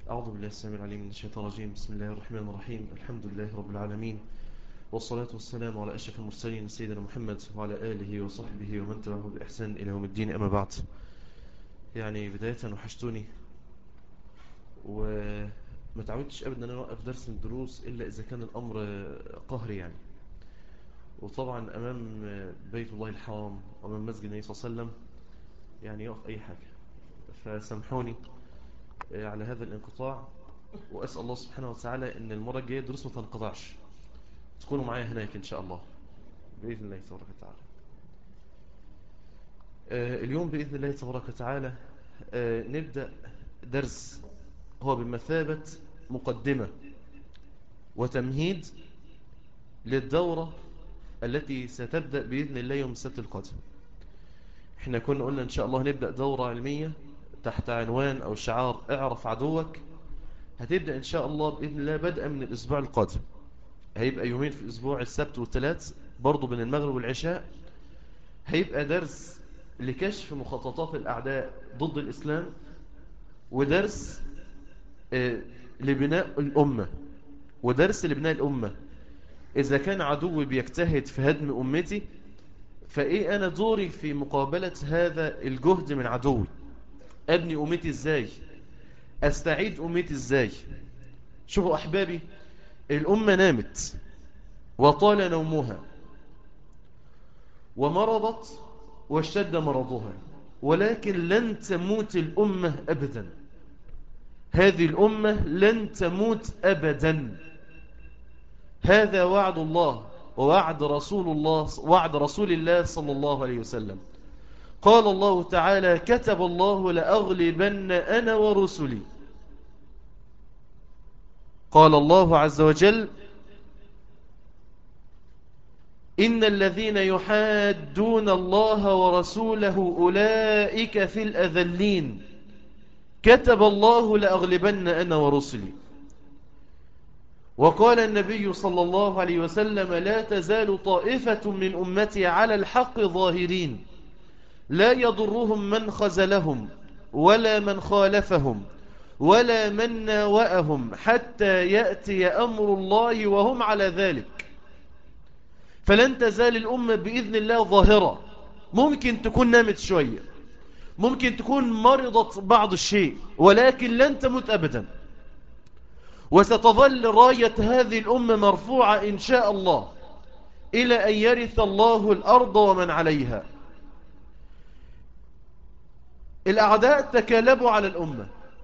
أعوذ بالله السلام العليم من الشيطان الرجيم بسم الله الرحمن الرحيم الحمد لله رب العالمين والصلاة والسلام على أشرف المرسلين سيدنا محمد وعلى آله وصحبه ومن تبعه بإحسان إلى يوم الدين أما بعد يعني بداية وحشتوني وما تعودتش أبدا أن أنا أوقف درس من الدروس إلا إذا كان الأمر قهري يعني وطبعا أمام بيت الله الحرام وأمام مسجد النبي صلى الله عليه وسلم يعني يقف أي حاجة فسامحوني على هذا الانقطاع وأسأل الله سبحانه وتعالى أن المرة الجاية الدروس ما تنقطعش تكونوا معايا هناك إن شاء الله بإذن الله تبارك وتعالى اليوم بإذن الله تبارك وتعالى نبدأ درس هو بمثابة مقدمة وتمهيد للدورة التي ستبدأ بإذن الله يوم السبت القادم احنا كنا قلنا إن شاء الله نبدأ دورة علمية تحت عنوان أو شعار اعرف عدوك هتبدأ إن شاء الله بإذن الله بدءا من الأسبوع القادم هيبقى يومين في الأسبوع السبت والثلاث برضو بين المغرب والعشاء هيبقى درس لكشف مخططات الأعداء ضد الإسلام ودرس لبناء الأمة ودرس لبناء الأمة إذا كان عدوي بيجتهد في هدم أمتي فإيه أنا دوري في مقابلة هذا الجهد من عدوي أبني أمتي إزاي أستعيد أمتي إزاي شوفوا أحبابي الأمة نامت وطال نومها ومرضت واشتد مرضها ولكن لن تموت الأمة أبدا هذه الأمة لن تموت أبدا هذا وعد الله ووعد رسول الله وعد رسول الله صلى الله عليه وسلم قال الله تعالى كتب الله لأغلبن أنا ورسلي قال الله عز وجل إن الذين يحادون الله ورسوله أولئك في الأذلين كتب الله لأغلبن أنا ورسلي وقال النبي صلى الله عليه وسلم لا تزال طائفة من أمتي على الحق ظاهرين لا يضرهم من خزلهم ولا من خالفهم ولا من ناوأهم حتى يأتي أمر الله وهم على ذلك فلن تزال الأمة بإذن الله ظاهرة ممكن تكون نامت شوية ممكن تكون مرضت بعض الشيء ولكن لن تموت أبدا وستظل راية هذه الأمة مرفوعة إن شاء الله إلى أن يرث الله الأرض ومن عليها الأعداء تكالبوا على الأمة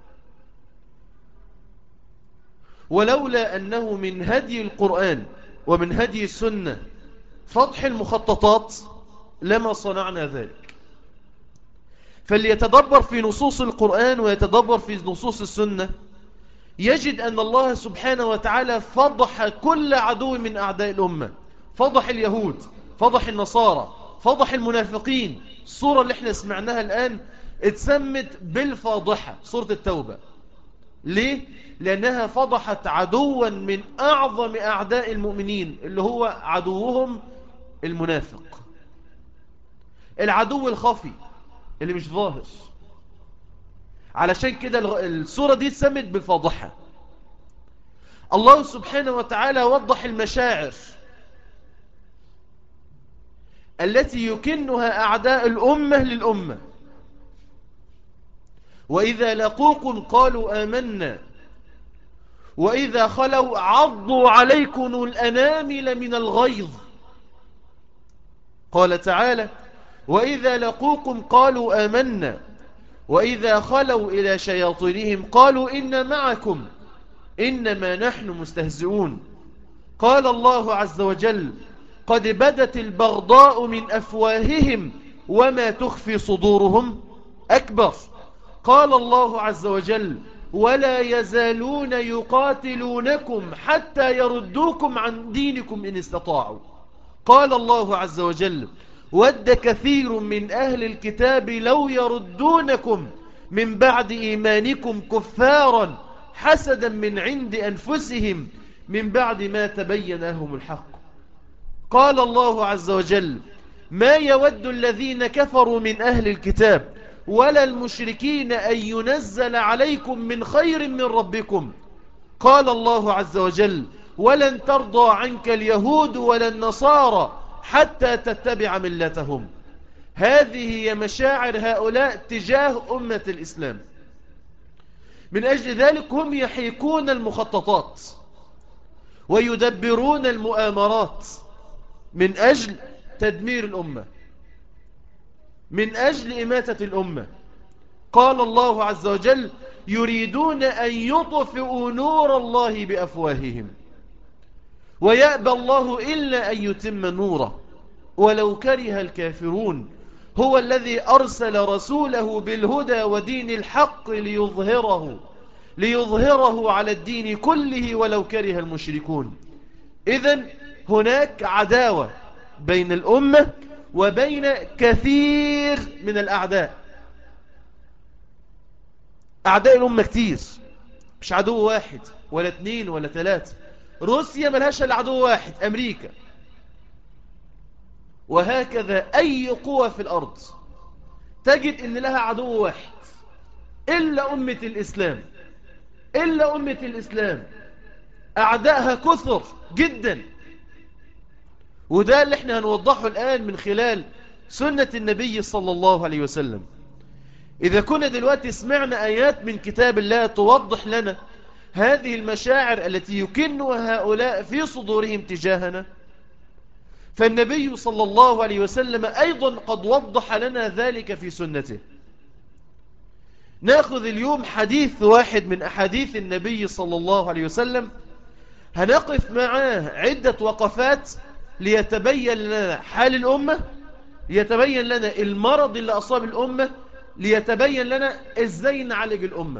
ولولا أنه من هدي القرآن ومن هدي السنة فتح المخططات لما صنعنا ذلك فليتدبر في نصوص القرآن ويتدبر في نصوص السنة يجد أن الله سبحانه وتعالى فضح كل عدو من أعداء الأمة فضح اليهود فضح النصارى فضح المنافقين الصورة اللي احنا سمعناها الآن اتسمت بالفاضحة صورة التوبة ليه؟ لأنها فضحت عدوا من أعظم أعداء المؤمنين اللي هو عدوهم المنافق العدو الخفي اللي مش ظاهر علشان كده الصورة دي اتسمت بالفاضحة الله سبحانه وتعالى وضح المشاعر التي يكنها أعداء الأمة للأمة وإذا لقوكم قالوا آمنا وإذا خلوا عضوا عليكم الأنامل من الغيظ قال تعالى وإذا لقوكم قالوا آمنا وإذا خلوا إلى شياطينهم قالوا إن معكم إنما نحن مستهزئون قال الله عز وجل قد بدت البغضاء من أفواههم وما تخفي صدورهم أكبر قال الله عز وجل ولا يزالون يقاتلونكم حتى يردوكم عن دينكم إن استطاعوا قال الله عز وجل ود كثير من أهل الكتاب لو يردونكم من بعد إيمانكم كفارا حسدا من عند أنفسهم من بعد ما تبين لهم الحق قال الله عز وجل ما يود الذين كفروا من أهل الكتاب ولا المشركين أن ينزل عليكم من خير من ربكم قال الله عز وجل ولن ترضى عنك اليهود ولا النصارى حتى تتبع ملتهم هذه هي مشاعر هؤلاء تجاه أمة الإسلام من أجل ذلك هم يحيكون المخططات ويدبرون المؤامرات من أجل تدمير الأمة من أجل إماتة الأمة قال الله عز وجل يريدون أن يطفئوا نور الله بأفواههم ويأبى الله إلا أن يتم نوره ولو كره الكافرون هو الذي أرسل رسوله بالهدى ودين الحق ليظهره ليظهره على الدين كله ولو كره المشركون إذن هناك عداوة بين الأمة وبين كثير من الأعداء أعداء الأمة كتير مش عدو واحد ولا اثنين ولا ثلاثة روسيا ملهاش الا عدو واحد أمريكا وهكذا أي قوة في الأرض تجد إن لها عدو واحد إلا أمة الإسلام إلا أمة الإسلام أعدائها كثر جدا وده اللي احنا هنوضحه الآن من خلال سنة النبي صلى الله عليه وسلم إذا كنا دلوقتي سمعنا آيات من كتاب الله توضح لنا هذه المشاعر التي يكنها هؤلاء في صدورهم تجاهنا فالنبي صلى الله عليه وسلم أيضا قد وضح لنا ذلك في سنته نأخذ اليوم حديث واحد من أحاديث النبي صلى الله عليه وسلم هنقف معاه عدة وقفات ليتبين لنا حال الأمة ليتبين لنا المرض اللي أصاب الأمة ليتبين لنا إزاي نعالج الأمة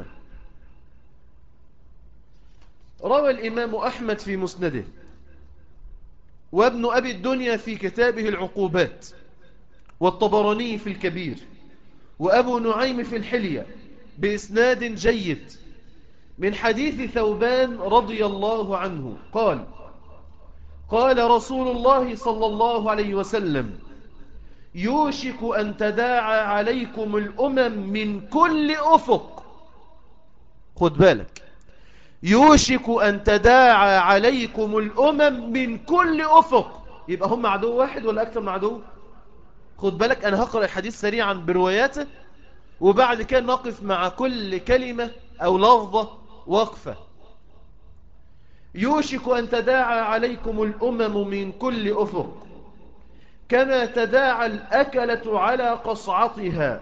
روى الإمام أحمد في مسنده وابن أبي الدنيا في كتابه العقوبات والطبراني في الكبير وأبو نعيم في الحلية بإسناد جيد من حديث ثوبان رضي الله عنه قال قال رسول الله صلى الله عليه وسلم يوشك أن تداعى عليكم الأمم من كل أفق خد بالك يوشك أن تداعى عليكم الأمم من كل أفق يبقى هم عدو واحد ولا أكثر من عدو خد بالك أنا هقرأ الحديث سريعا برواياته وبعد كده نقف مع كل كلمة أو لفظة وقفة يوشك أن تداعى عليكم الأمم من كل أفق كما تداعى الأكلة على قصعتها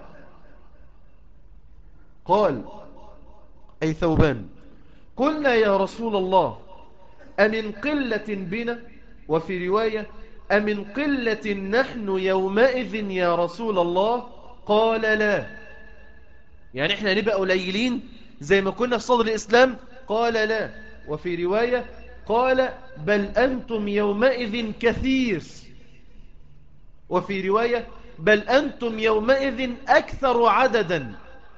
قال أي ثوبان قلنا يا رسول الله أمن قلة بنا وفي رواية أمن قلة نحن يومئذ يا رسول الله قال لا يعني احنا نبقى قليلين زي ما كنا في صدر الإسلام قال لا وفي رواية قال بل أنتم يومئذ كثير وفي رواية بل أنتم يومئذ أكثر عددا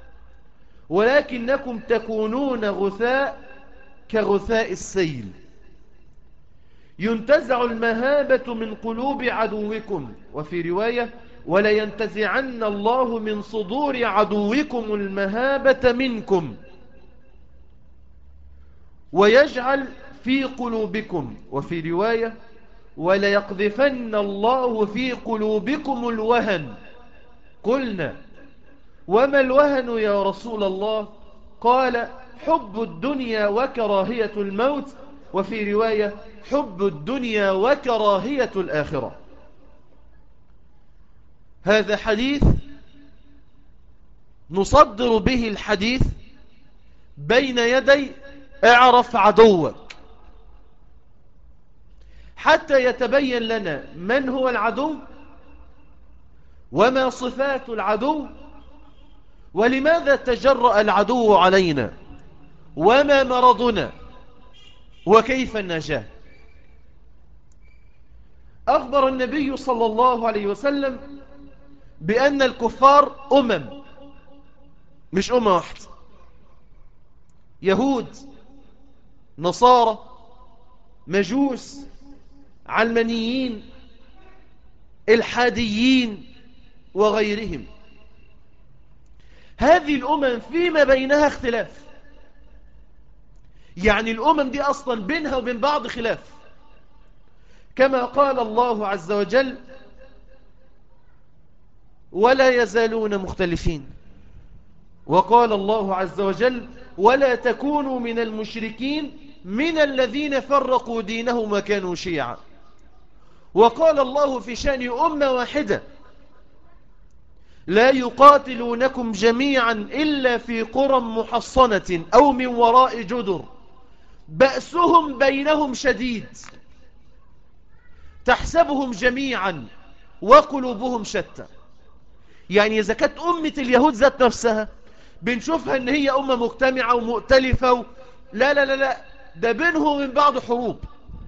ولكنكم تكونون غثاء كغثاء السيل ينتزع المهابة من قلوب عدوكم وفي رواية ولينتزعن الله من صدور عدوكم المهابة منكم ويجعل في قلوبكم وفي رواية وليقذفن الله في قلوبكم الوهن قلنا وما الوهن يا رسول الله قال حب الدنيا وكراهية الموت وفي رواية حب الدنيا وكراهية الآخرة هذا حديث نصدر به الحديث بين يدي اعرف عدوك حتى يتبين لنا من هو العدو وما صفات العدو ولماذا تجرأ العدو علينا وما مرضنا وكيف النجاة أخبر النبي صلى الله عليه وسلم بأن الكفار أمم مش أمة واحدة يهود نصارى مجوس علمانيين الحاديين وغيرهم هذه الأمم فيما بينها اختلاف يعني الأمم دي أصلا بينها وبين بعض خلاف كما قال الله عز وجل ولا يزالون مختلفين وقال الله عز وجل ولا تكونوا من المشركين من الذين فرقوا دينهم وكانوا شيعا وقال الله في شأن أمة واحدة لا يقاتلونكم جميعا إلا في قرى محصنة أو من وراء جدر بأسهم بينهم شديد تحسبهم جميعا وقلوبهم شتى يعني إذا كانت أمة اليهود ذات نفسها بنشوفها ان هي أمة مجتمعة ومؤتلفة و... لا لا لا لا ده بينهم من بعض حروب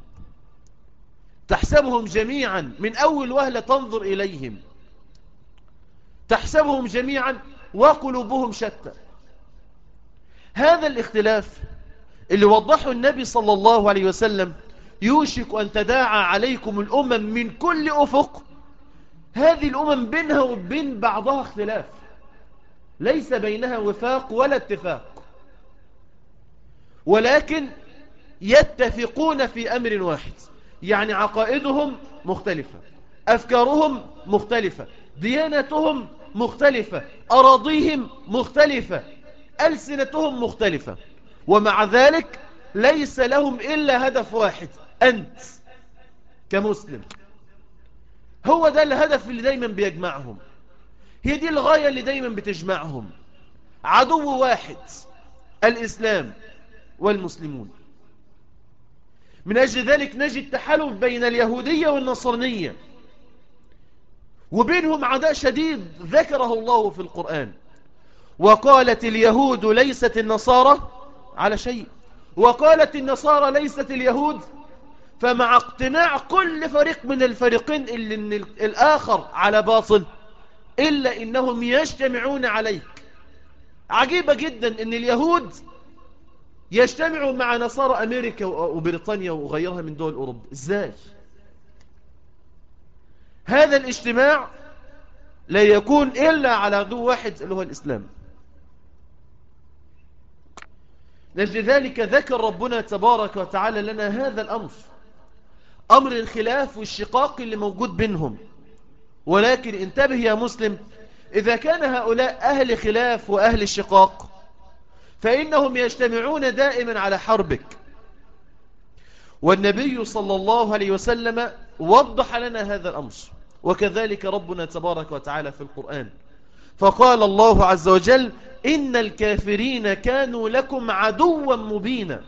تحسبهم جميعا من أول وهلة تنظر إليهم تحسبهم جميعا وقلوبهم شتى هذا الاختلاف اللي وضحه النبي صلى الله عليه وسلم يوشك أن تداعى عليكم الأمم من كل أفق هذه الأمم بينها وبين بعضها اختلاف ليس بينها وفاق ولا اتفاق ولكن يتفقون في أمر واحد يعني عقائدهم مختلفة أفكارهم مختلفة ديانتهم مختلفة أراضيهم مختلفة ألسنتهم مختلفة ومع ذلك ليس لهم إلا هدف واحد أنت كمسلم هو ده الهدف اللي دايما بيجمعهم هي دي الغاية اللي دايما بتجمعهم عدو واحد الإسلام والمسلمون من أجل ذلك نجد تحالف بين اليهودية والنصرانية وبينهم عداء شديد ذكره الله في القرآن وقالت اليهود ليست النصارى على شيء وقالت النصارى ليست اليهود فمع اقتناع كل فريق من الفريقين اللي إن الآخر على باطل إلا إنهم يجتمعون عليك عجيبة جدا إن اليهود يجتمعوا مع نصارى أمريكا وبريطانيا وغيرها من دول أوروبا إزاي هذا الاجتماع لا يكون إلا على عدو واحد اللي هو الإسلام لأجل ذلك ذكر ربنا تبارك وتعالى لنا هذا الأمر أمر الخلاف والشقاق اللي موجود بينهم ولكن انتبه يا مسلم إذا كان هؤلاء أهل خلاف وأهل شقاق فإنهم يجتمعون دائما على حربك والنبي صلى الله عليه وسلم وضح لنا هذا الأمر وكذلك ربنا تبارك وتعالى في القرآن فقال الله عز وجل إن الكافرين كانوا لكم عدوا مبينا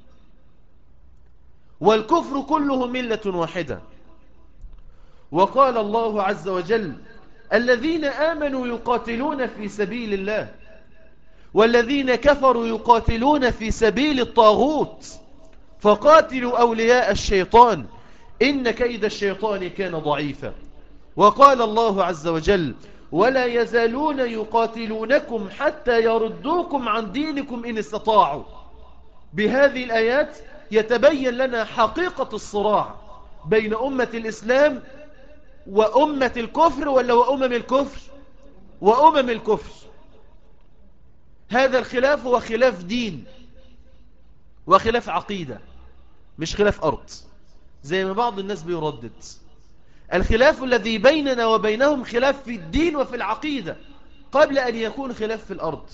والكفر كله ملة واحدة وقال الله عز وجل الذين آمنوا يقاتلون في سبيل الله والذين كفروا يقاتلون في سبيل الطاغوت فقاتلوا أولياء الشيطان إن كيد الشيطان كان ضعيفا وقال الله عز وجل ولا يزالون يقاتلونكم حتى يردوكم عن دينكم إن استطاعوا بهذه الآيات يتبين لنا حقيقة الصراع بين أمة الإسلام وأمة الكفر ولا وأمم الكفر وأمم الكفر هذا الخلاف هو خلاف دين وخلاف عقيدة مش خلاف أرض زي ما بعض الناس بيردد الخلاف الذي بيننا وبينهم خلاف في الدين وفي العقيدة قبل أن يكون خلاف في الأرض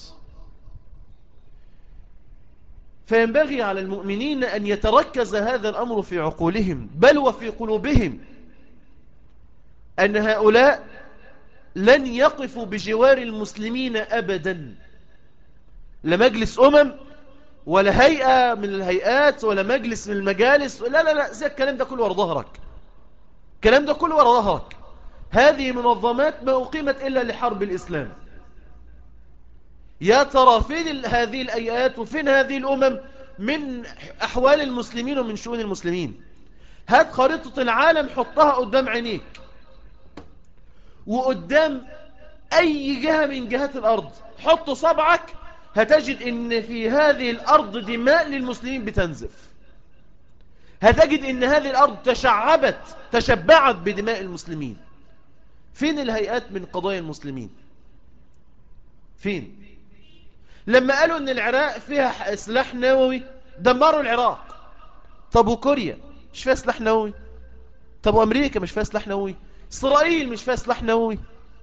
فينبغي على المؤمنين أن يتركز هذا الأمر في عقولهم بل وفي قلوبهم أن هؤلاء لن يقفوا بجوار المسلمين أبدا لمجلس أمم ولا هيئة من الهيئات ولا مجلس من المجالس لا لا لا زي الكلام ده كله ورا ظهرك الكلام ده كله ورا ظهرك هذه منظمات ما أقيمت إلا لحرب الإسلام يا ترى فين هذه الأيات وفين هذه الأمم من أحوال المسلمين ومن شؤون المسلمين هات خريطة العالم حطها قدام عينيك وقدام أي جهة من جهات الأرض حط صبعك هتجد ان في هذه الأرض دماء للمسلمين بتنزف هتجد ان هذه الأرض تشعبت تشبعت بدماء المسلمين فين الهيئات من قضايا المسلمين فين لما قالوا ان العراق فيها سلاح نووي دمروا العراق طب وكوريا مش فيها سلاح نووي طب وامريكا مش فيها سلاح نووي اسرائيل مش فيها سلاح نووي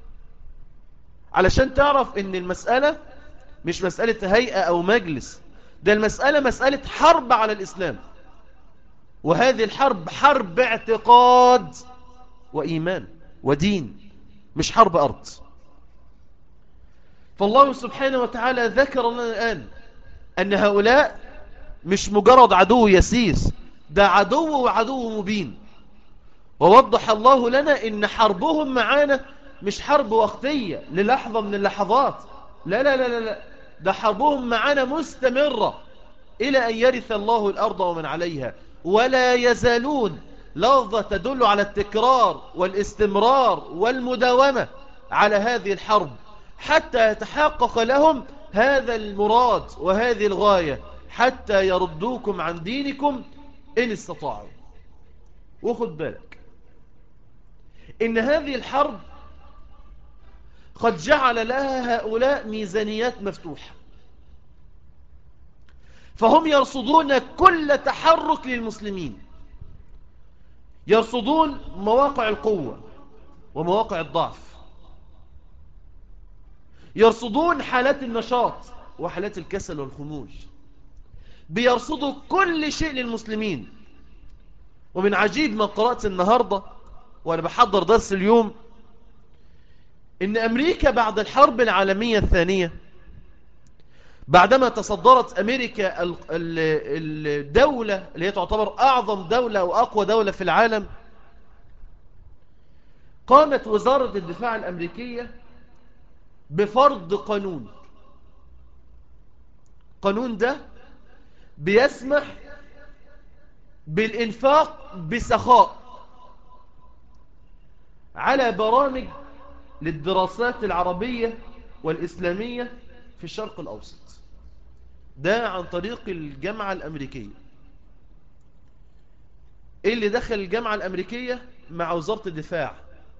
علشان تعرف ان المسألة مش مسألة هيئة او مجلس ده المسألة مسألة حرب على الاسلام وهذه الحرب حرب اعتقاد وإيمان ودين مش حرب أرض فالله سبحانه وتعالى ذكر لنا الآن أن هؤلاء مش مجرد عدو يسيس ده عدو وعدو مبين ووضح الله لنا ان حربهم معانا مش حرب وقتية للحظة من اللحظات لا لا لا لا ده حربهم معانا مستمرة إلى أن يرث الله الأرض ومن عليها ولا يزالون لفظة تدل على التكرار والاستمرار والمداومة على هذه الحرب حتى يتحقق لهم هذا المراد وهذه الغاية حتى يردوكم عن دينكم إن استطاعوا وخد بالك إن هذه الحرب قد جعل لها هؤلاء ميزانيات مفتوحة فهم يرصدون كل تحرك للمسلمين يرصدون مواقع القوة ومواقع الضعف يرصدون حالات النشاط وحالات الكسل والخمول بيرصدوا كل شيء للمسلمين ومن عجيب ما قرأت النهاردة وأنا بحضر درس اليوم إن أمريكا بعد الحرب العالمية الثانية بعدما تصدرت أمريكا الدولة اللي هي تعتبر أعظم دولة وأقوى دولة في العالم قامت وزارة الدفاع الأمريكية بفرض قانون قانون ده بيسمح بالإنفاق بسخاء على برامج للدراسات العربية والإسلامية في الشرق الأوسط ده عن طريق الجامعة الأمريكية إيه اللي دخل الجامعة الأمريكية مع وزارة الدفاع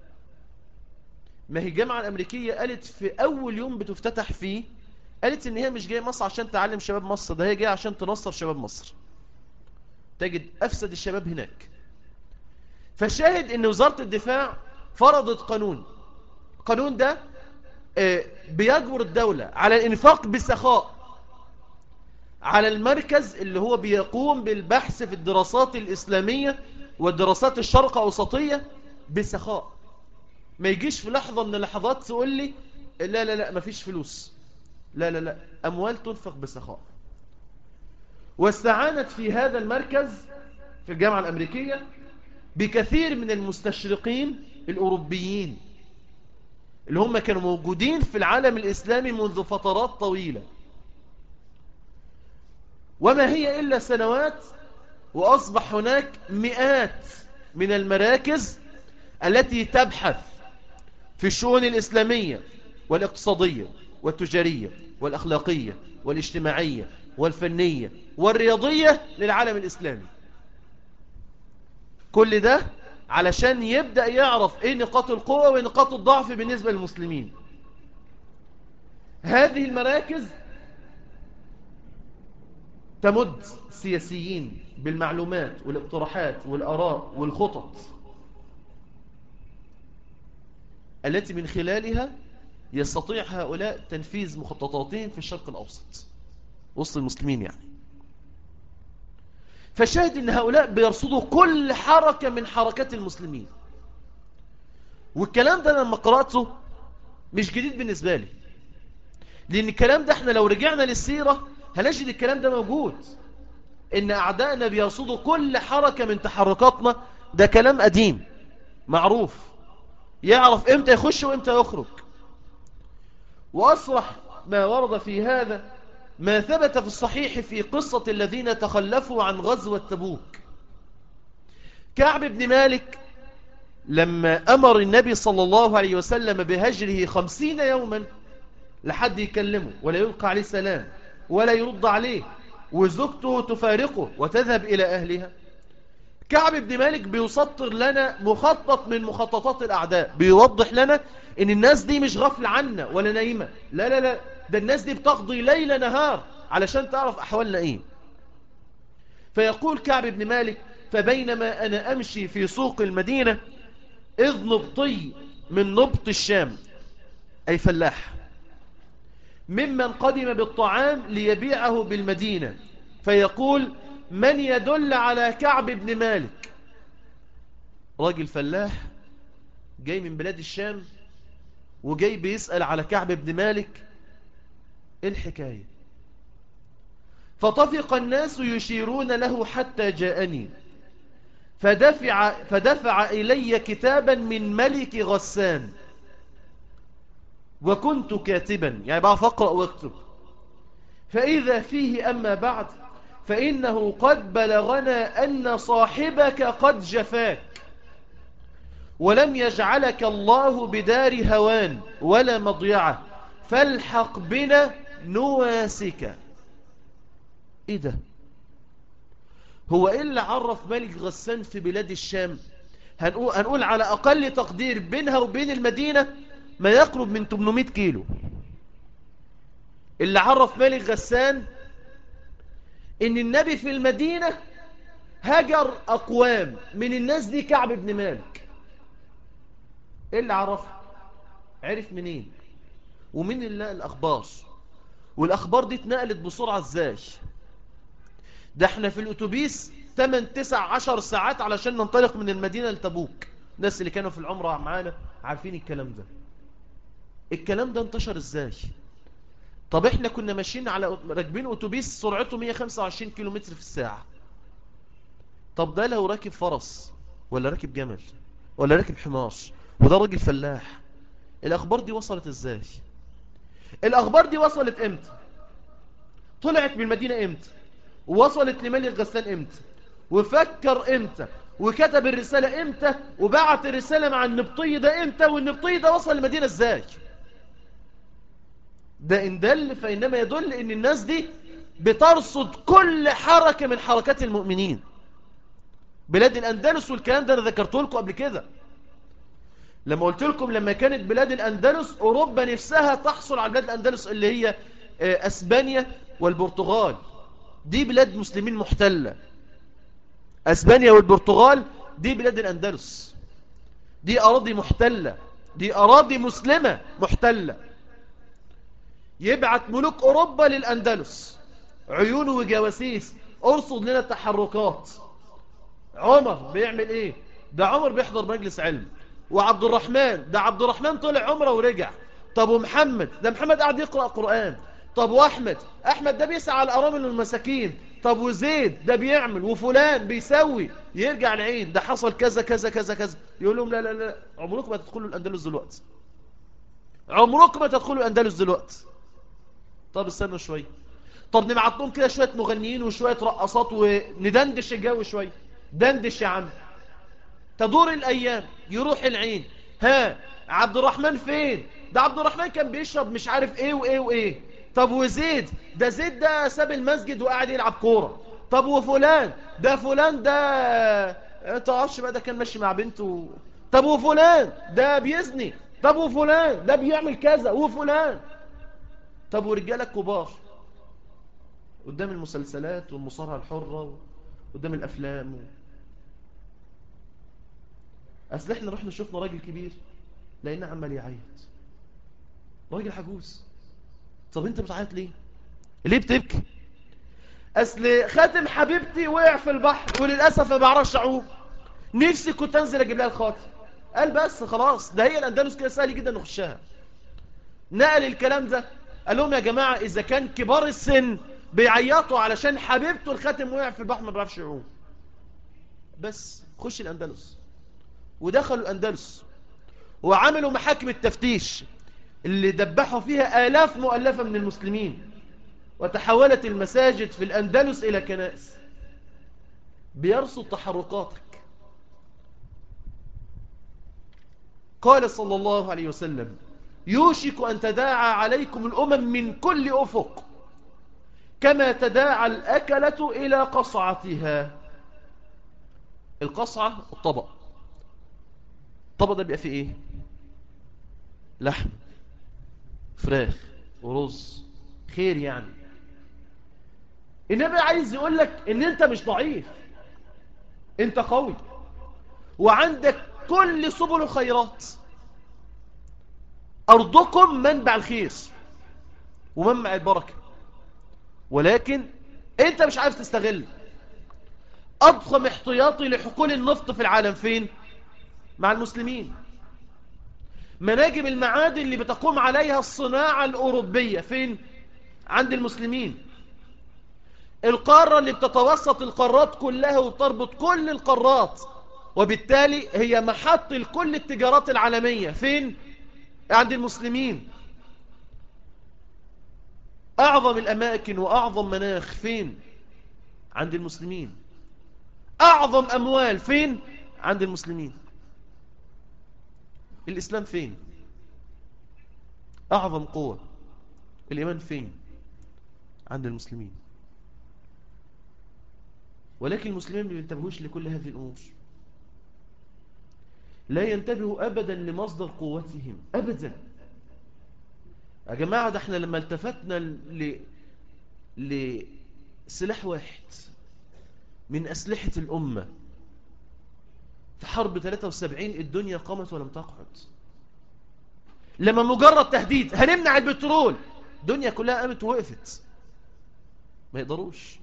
ما هي الجامعة الأمريكية قالت في أول يوم بتفتتح فيه قالت إن هي مش جاية مصر عشان تعلم شباب مصر ده هي جاية عشان تنصر شباب مصر تجد أفسد الشباب هناك فشاهد إن وزارة الدفاع فرضت قانون القانون ده بيجبر الدولة على الإنفاق بسخاء على المركز اللي هو بيقوم بالبحث في الدراسات الإسلامية والدراسات الشرق أوسطية بسخاء ما يجيش في لحظة من اللحظات تقول لي لا لا لا مفيش فلوس لا لا لا أموال تنفق بسخاء واستعانت في هذا المركز في الجامعة الأمريكية بكثير من المستشرقين الأوروبيين اللي هم كانوا موجودين في العالم الإسلامي منذ فترات طويلة وما هي إلا سنوات وأصبح هناك مئات من المراكز التي تبحث في الشؤون الإسلامية والاقتصادية والتجارية والأخلاقية والاجتماعية والفنية والرياضية للعالم الإسلامي كل ده علشان يبدأ يعرف ايه نقاط القوة ونقاط الضعف بالنسبة للمسلمين هذه المراكز تمد السياسيين بالمعلومات والاقتراحات والأراء والخطط التي من خلالها يستطيع هؤلاء تنفيذ مخططاتهم في الشرق الأوسط وسط المسلمين يعني فشاهد ان هؤلاء بيرصدوا كل حركة من حركات المسلمين والكلام ده لما قرأته مش جديد بالنسبة لي لان الكلام ده احنا لو رجعنا للسيرة هنجد الكلام ده موجود ان اعدائنا بيرصدوا كل حركة من تحركاتنا ده كلام قديم معروف يعرف امتى يخش وامتى يخرج واصرح ما ورد في هذا ما ثبت في الصحيح في قصة الذين تخلفوا عن غزوة تبوك كعب بن مالك لما أمر النبي صلى الله عليه وسلم بهجره خمسين يوما لحد يكلمه ولا يلقى عليه سلام ولا يرد عليه وزوجته تفارقه وتذهب إلى أهلها كعب بن مالك بيسطر لنا مخطط من مخططات الأعداء بيوضح لنا ان الناس دي مش غفل عنا ولا نايمة لا لا لا ده الناس دي بتقضي ليل نهار علشان تعرف أحوالنا ايه فيقول كعب بن مالك فبينما أنا أمشي في سوق المدينة إذ نبطي من نبط الشام أي فلاح ممن قدم بالطعام ليبيعه بالمدينة فيقول من يدل على كعب بن مالك راجل فلاح جاي من بلاد الشام وجاي بيسأل على كعب بن مالك ايه الحكاية فطفق الناس يشيرون له حتى جاءني فدفع, فدفع إلي كتابا من ملك غسان وكنت كاتبا يعني بعد فقرأ واكتب فإذا فيه أما بعد فإنه قد بلغنا أن صاحبك قد جفاك ولم يجعلك الله بدار هوان ولا مضيعة فالحق بنا نواسك ايه ده هو ايه اللي عرف ملك غسان في بلاد الشام هنقول, هنقول على اقل تقدير بينها وبين المدينة ما يقرب من 800 كيلو اللي عرف ملك غسان ان النبي في المدينة هجر اقوام من الناس دي كعب بن مالك ايه اللي عرفه عرف منين ومين اللي لقى الاخبار والاخبار دي اتنقلت بسرعة ازاي ده احنا في الاتوبيس 8 9 10 ساعات علشان ننطلق من المدينة لتبوك الناس اللي كانوا في العمرة معانا عارفين الكلام ده الكلام ده انتشر ازاي طب احنا كنا ماشيين على راكبين اتوبيس سرعته 125 كيلومتر في الساعة طب ده لو راكب فرس ولا راكب جمل ولا راكب حمار وده راجل فلاح الاخبار دي وصلت ازاي الاخبار دي وصلت امتى طلعت من المدينة امتى ووصلت لملك غسان امتى وفكر امتى وكتب الرسالة امتى وبعت الرسالة مع النبطي ده امتى والنبطي ده وصل المدينة ازاي ده ان دل فإنما يدل ان الناس دي بترصد كل حركة من حركات المؤمنين بلاد الأندلس والكلام ده أنا ذكرته لكم قبل كده لما قلت لكم لما كانت بلاد الأندلس أوروبا نفسها تحصل على بلاد الأندلس اللي هي أسبانيا والبرتغال دي بلاد مسلمين محتلة أسبانيا والبرتغال دي بلاد الأندلس دي أراضي محتلة دي أراضي مسلمة محتلة يبعت ملوك أوروبا للأندلس عيون وجواسيس أرصد لنا التحركات عمر بيعمل إيه ده عمر بيحضر مجلس علم وعبد الرحمن ده عبد الرحمن طلع عمره ورجع طب ومحمد ده محمد قاعد يقرأ قرآن طب واحمد احمد ده بيسعى على الارامل والمساكين طب وزيد ده بيعمل وفلان بيسوي يرجع العين ده حصل كذا كذا كذا كذا يقول لهم لا لا لا عمركم ما تدخلوا الاندلس دلوقتي عمركم ما تدخلوا الاندلس دلوقتي طب استنوا شويه طب نبعت لهم كده شويه مغنيين وشويه رقصات وندندش الجو شويه دندش يا عم تدور الايام يروح العين ها عبد الرحمن فين ده عبد الرحمن كان بيشرب مش عارف ايه وايه وايه طب وزيد ده زيد ده ساب المسجد وقاعد يلعب كورة طب وفلان ده فلان ده انت عارفش بقى ده كان ماشي مع بنته طب وفلان ده بيزني طب وفلان ده بيعمل كذا وفلان طب ورجالة كبار قدام المسلسلات والمصارعة الحرة قدام الأفلام أصل احنا رحنا شفنا راجل كبير لقينا عمال يعيط راجل حجوز طب انت بتعيط ليه ليه بتبكي اصل خاتم حبيبتي وقع في البحر وللاسف ما بعرفش اعوم نفسي كنت انزل اجيب لها الخاتم قال بس خلاص ده هي الاندلس كده سهل جدا نخشها نقل الكلام ده قال لهم يا جماعه اذا كان كبار السن بيعيطوا علشان حبيبته الخاتم وقع في البحر ما بيعرفش يعوم بس خش الاندلس ودخلوا الاندلس وعملوا محاكم التفتيش اللي دبحوا فيها آلاف مؤلفة من المسلمين وتحولت المساجد في الأندلس إلى كنائس بيرصد تحركاتك قال صلى الله عليه وسلم يوشك أن تداعى عليكم الأمم من كل أفق كما تداعى الأكلة إلى قصعتها القصعة الطبق الطبق ده بيبقى فيه ايه لحم فراخ ورز خير يعني النبي عايز يقول لك ان انت مش ضعيف انت قوي وعندك كل سبل الخيرات أرضكم منبع الخير ومنبع البركة ولكن انت مش عارف تستغل أضخم احتياطي لحقول النفط في العالم فين مع المسلمين مناجم المعادن اللي بتقوم عليها الصناعة الأوروبية فين عند المسلمين القارة اللي بتتوسط القارات كلها وتربط كل القارات وبالتالي هي محط لكل التجارات العالمية فين عند المسلمين أعظم الأماكن وأعظم مناخ فين عند المسلمين أعظم أموال فين عند المسلمين الإسلام فين أعظم قوة الإيمان فين عند المسلمين ولكن المسلمين ما ينتبهوش لكل هذه الأمور لا ينتبهوا أبدا لمصدر قوتهم أبدا يا جماعة ده احنا لما التفتنا ل... لسلاح واحد من أسلحة الأمة في حرب 73 الدنيا قامت ولم تقعد لما مجرد تهديد هنمنع البترول الدنيا كلها قامت ووقفت ما يقدروش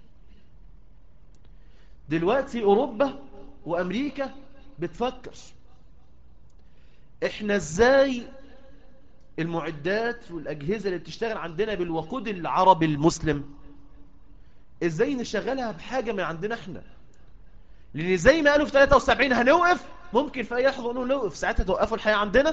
دلوقتي أوروبا وأمريكا بتفكر احنا ازاي المعدات والأجهزة اللي بتشتغل عندنا بالوقود العربي المسلم ازاي نشغلها بحاجة من عندنا احنا لان زي ما قالوا في 73 هنوقف ممكن في اي لحظة نقولوا نوقف ساعتها توقفوا الحياة عندنا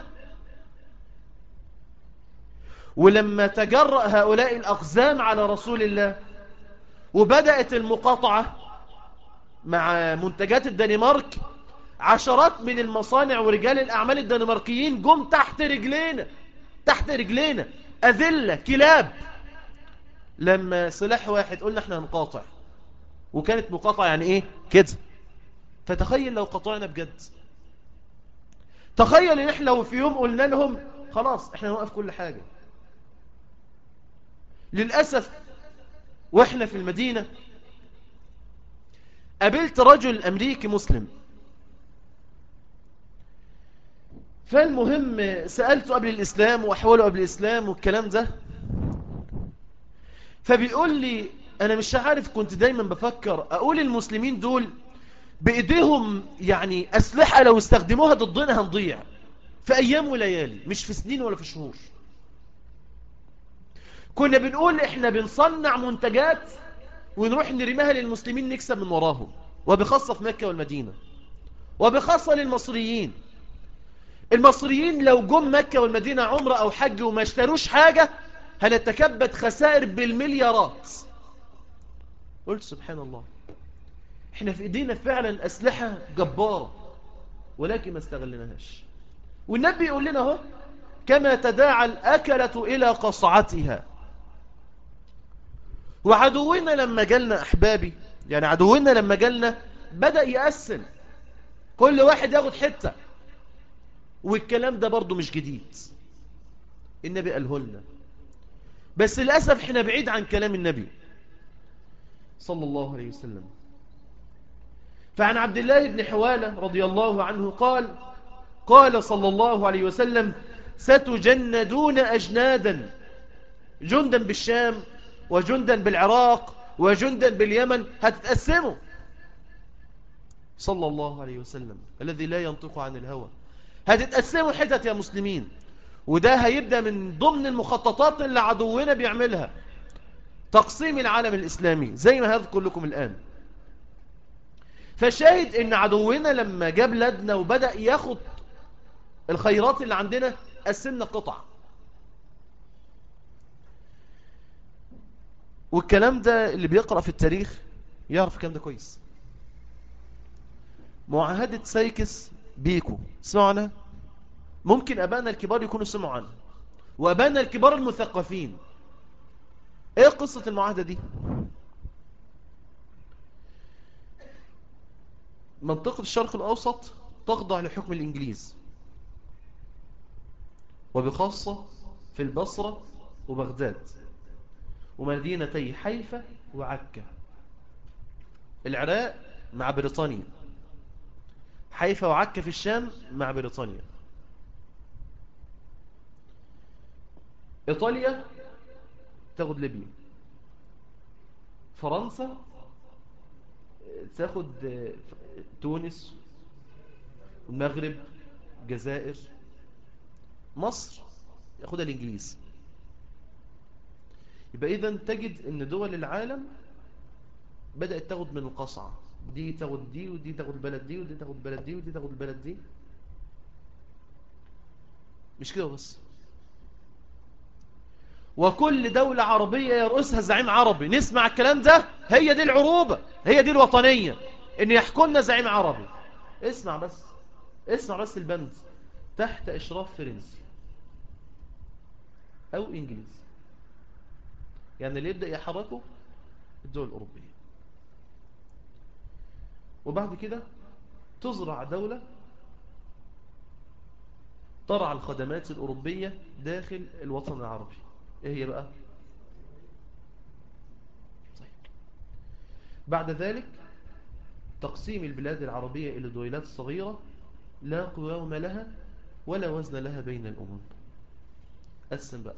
ولما تجرأ هؤلاء الأقزام على رسول الله وبدأت المقاطعة مع منتجات الدنمارك عشرات من المصانع ورجال الأعمال الدنماركيين جم تحت رجلينا تحت رجلينا أذلة كلاب لما سلاح واحد قلنا احنا هنقاطع وكانت مقاطعة يعني ايه كده فتخيل لو قطعنا بجد تخيل ان احنا لو في يوم قلنا لهم خلاص احنا نوقف كل حاجة للأسف واحنا في المدينة قابلت رجل أمريكي مسلم فالمهم سألته قبل الإسلام وأحواله قبل الإسلام والكلام ده فبيقول لي أنا مش عارف كنت دايما بفكر أقول المسلمين دول بإيديهم يعني أسلحة لو استخدموها ضدنا هنضيع في أيام وليالي مش في سنين ولا في شهور كنا بنقول إحنا بنصنع منتجات ونروح نرميها للمسلمين نكسب من وراهم وبخاصة في مكة والمدينة وبخاصة للمصريين المصريين لو جم مكة والمدينة عمرة أو حج وما اشتروش حاجة هنتكبد خسائر بالمليارات قلت سبحان الله احنا في ايدينا فعلا أسلحة جبارة ولكن ما استغلناهاش والنبي يقول لنا اهو كما تداعى الأكلة إلى قصعتها وعدونا لما جالنا أحبابي يعني عدونا لما جالنا بدأ يقسم كل واحد ياخد حتة والكلام ده برضو مش جديد النبي قاله لنا بس للأسف احنا بعيد عن كلام النبي صلى الله عليه وسلم فعن عبد الله بن حوالة رضي الله عنه قال قال صلى الله عليه وسلم ستجندون أجنادا جندا بالشام وجندا بالعراق وجندا باليمن هتتقسموا صلى الله عليه وسلم الذي لا ينطق عن الهوى هتتقسموا حتت يا مسلمين وده هيبدأ من ضمن المخططات اللي عدونا بيعملها تقسيم العالم الإسلامي زي ما هذكر لكم الآن فشاهد ان عدونا لما جاب لدنا وبدأ ياخد الخيرات اللي عندنا قسمنا قطع والكلام ده اللي بيقرأ في التاريخ يعرف الكلام ده كويس معاهدة سايكس بيكو سمعوا عنها ممكن أبانا الكبار يكونوا سمعوا عنها وأبانا الكبار المثقفين ايه قصة المعاهدة دي منطقة الشرق الأوسط تخضع لحكم الإنجليز وبخاصة في البصرة وبغداد ومدينتي حيفا وعكا العراق مع بريطانيا حيفا وعكا في الشام مع بريطانيا إيطاليا تاخد ليبيا فرنسا تاخد تونس المغرب الجزائر مصر ياخدها الإنجليز يبقى إذا تجد أن دول العالم بدأت تاخد من القصعة دي تاخد دي ودي تاخد البلد دي ودي تاخد البلد دي ودي تاخد البلد دي مش كده بس وكل دولة عربية يرأسها زعيم عربي نسمع الكلام ده هي دي العروبة هي دي الوطنية ان يحكمنا زعيم عربي اسمع بس اسمع بس البند تحت اشراف فرنسي او انجليزي يعني اللي يبدأ يحركه الدول الأوروبية وبعد كده تزرع دولة ترعى الخدمات الأوروبية داخل الوطن العربي ايه هي بقى طيب. بعد ذلك تقسيم البلاد العربية إلى دويلات صغيرة لا قوام لها ولا وزن لها بين الأمم قسم بقى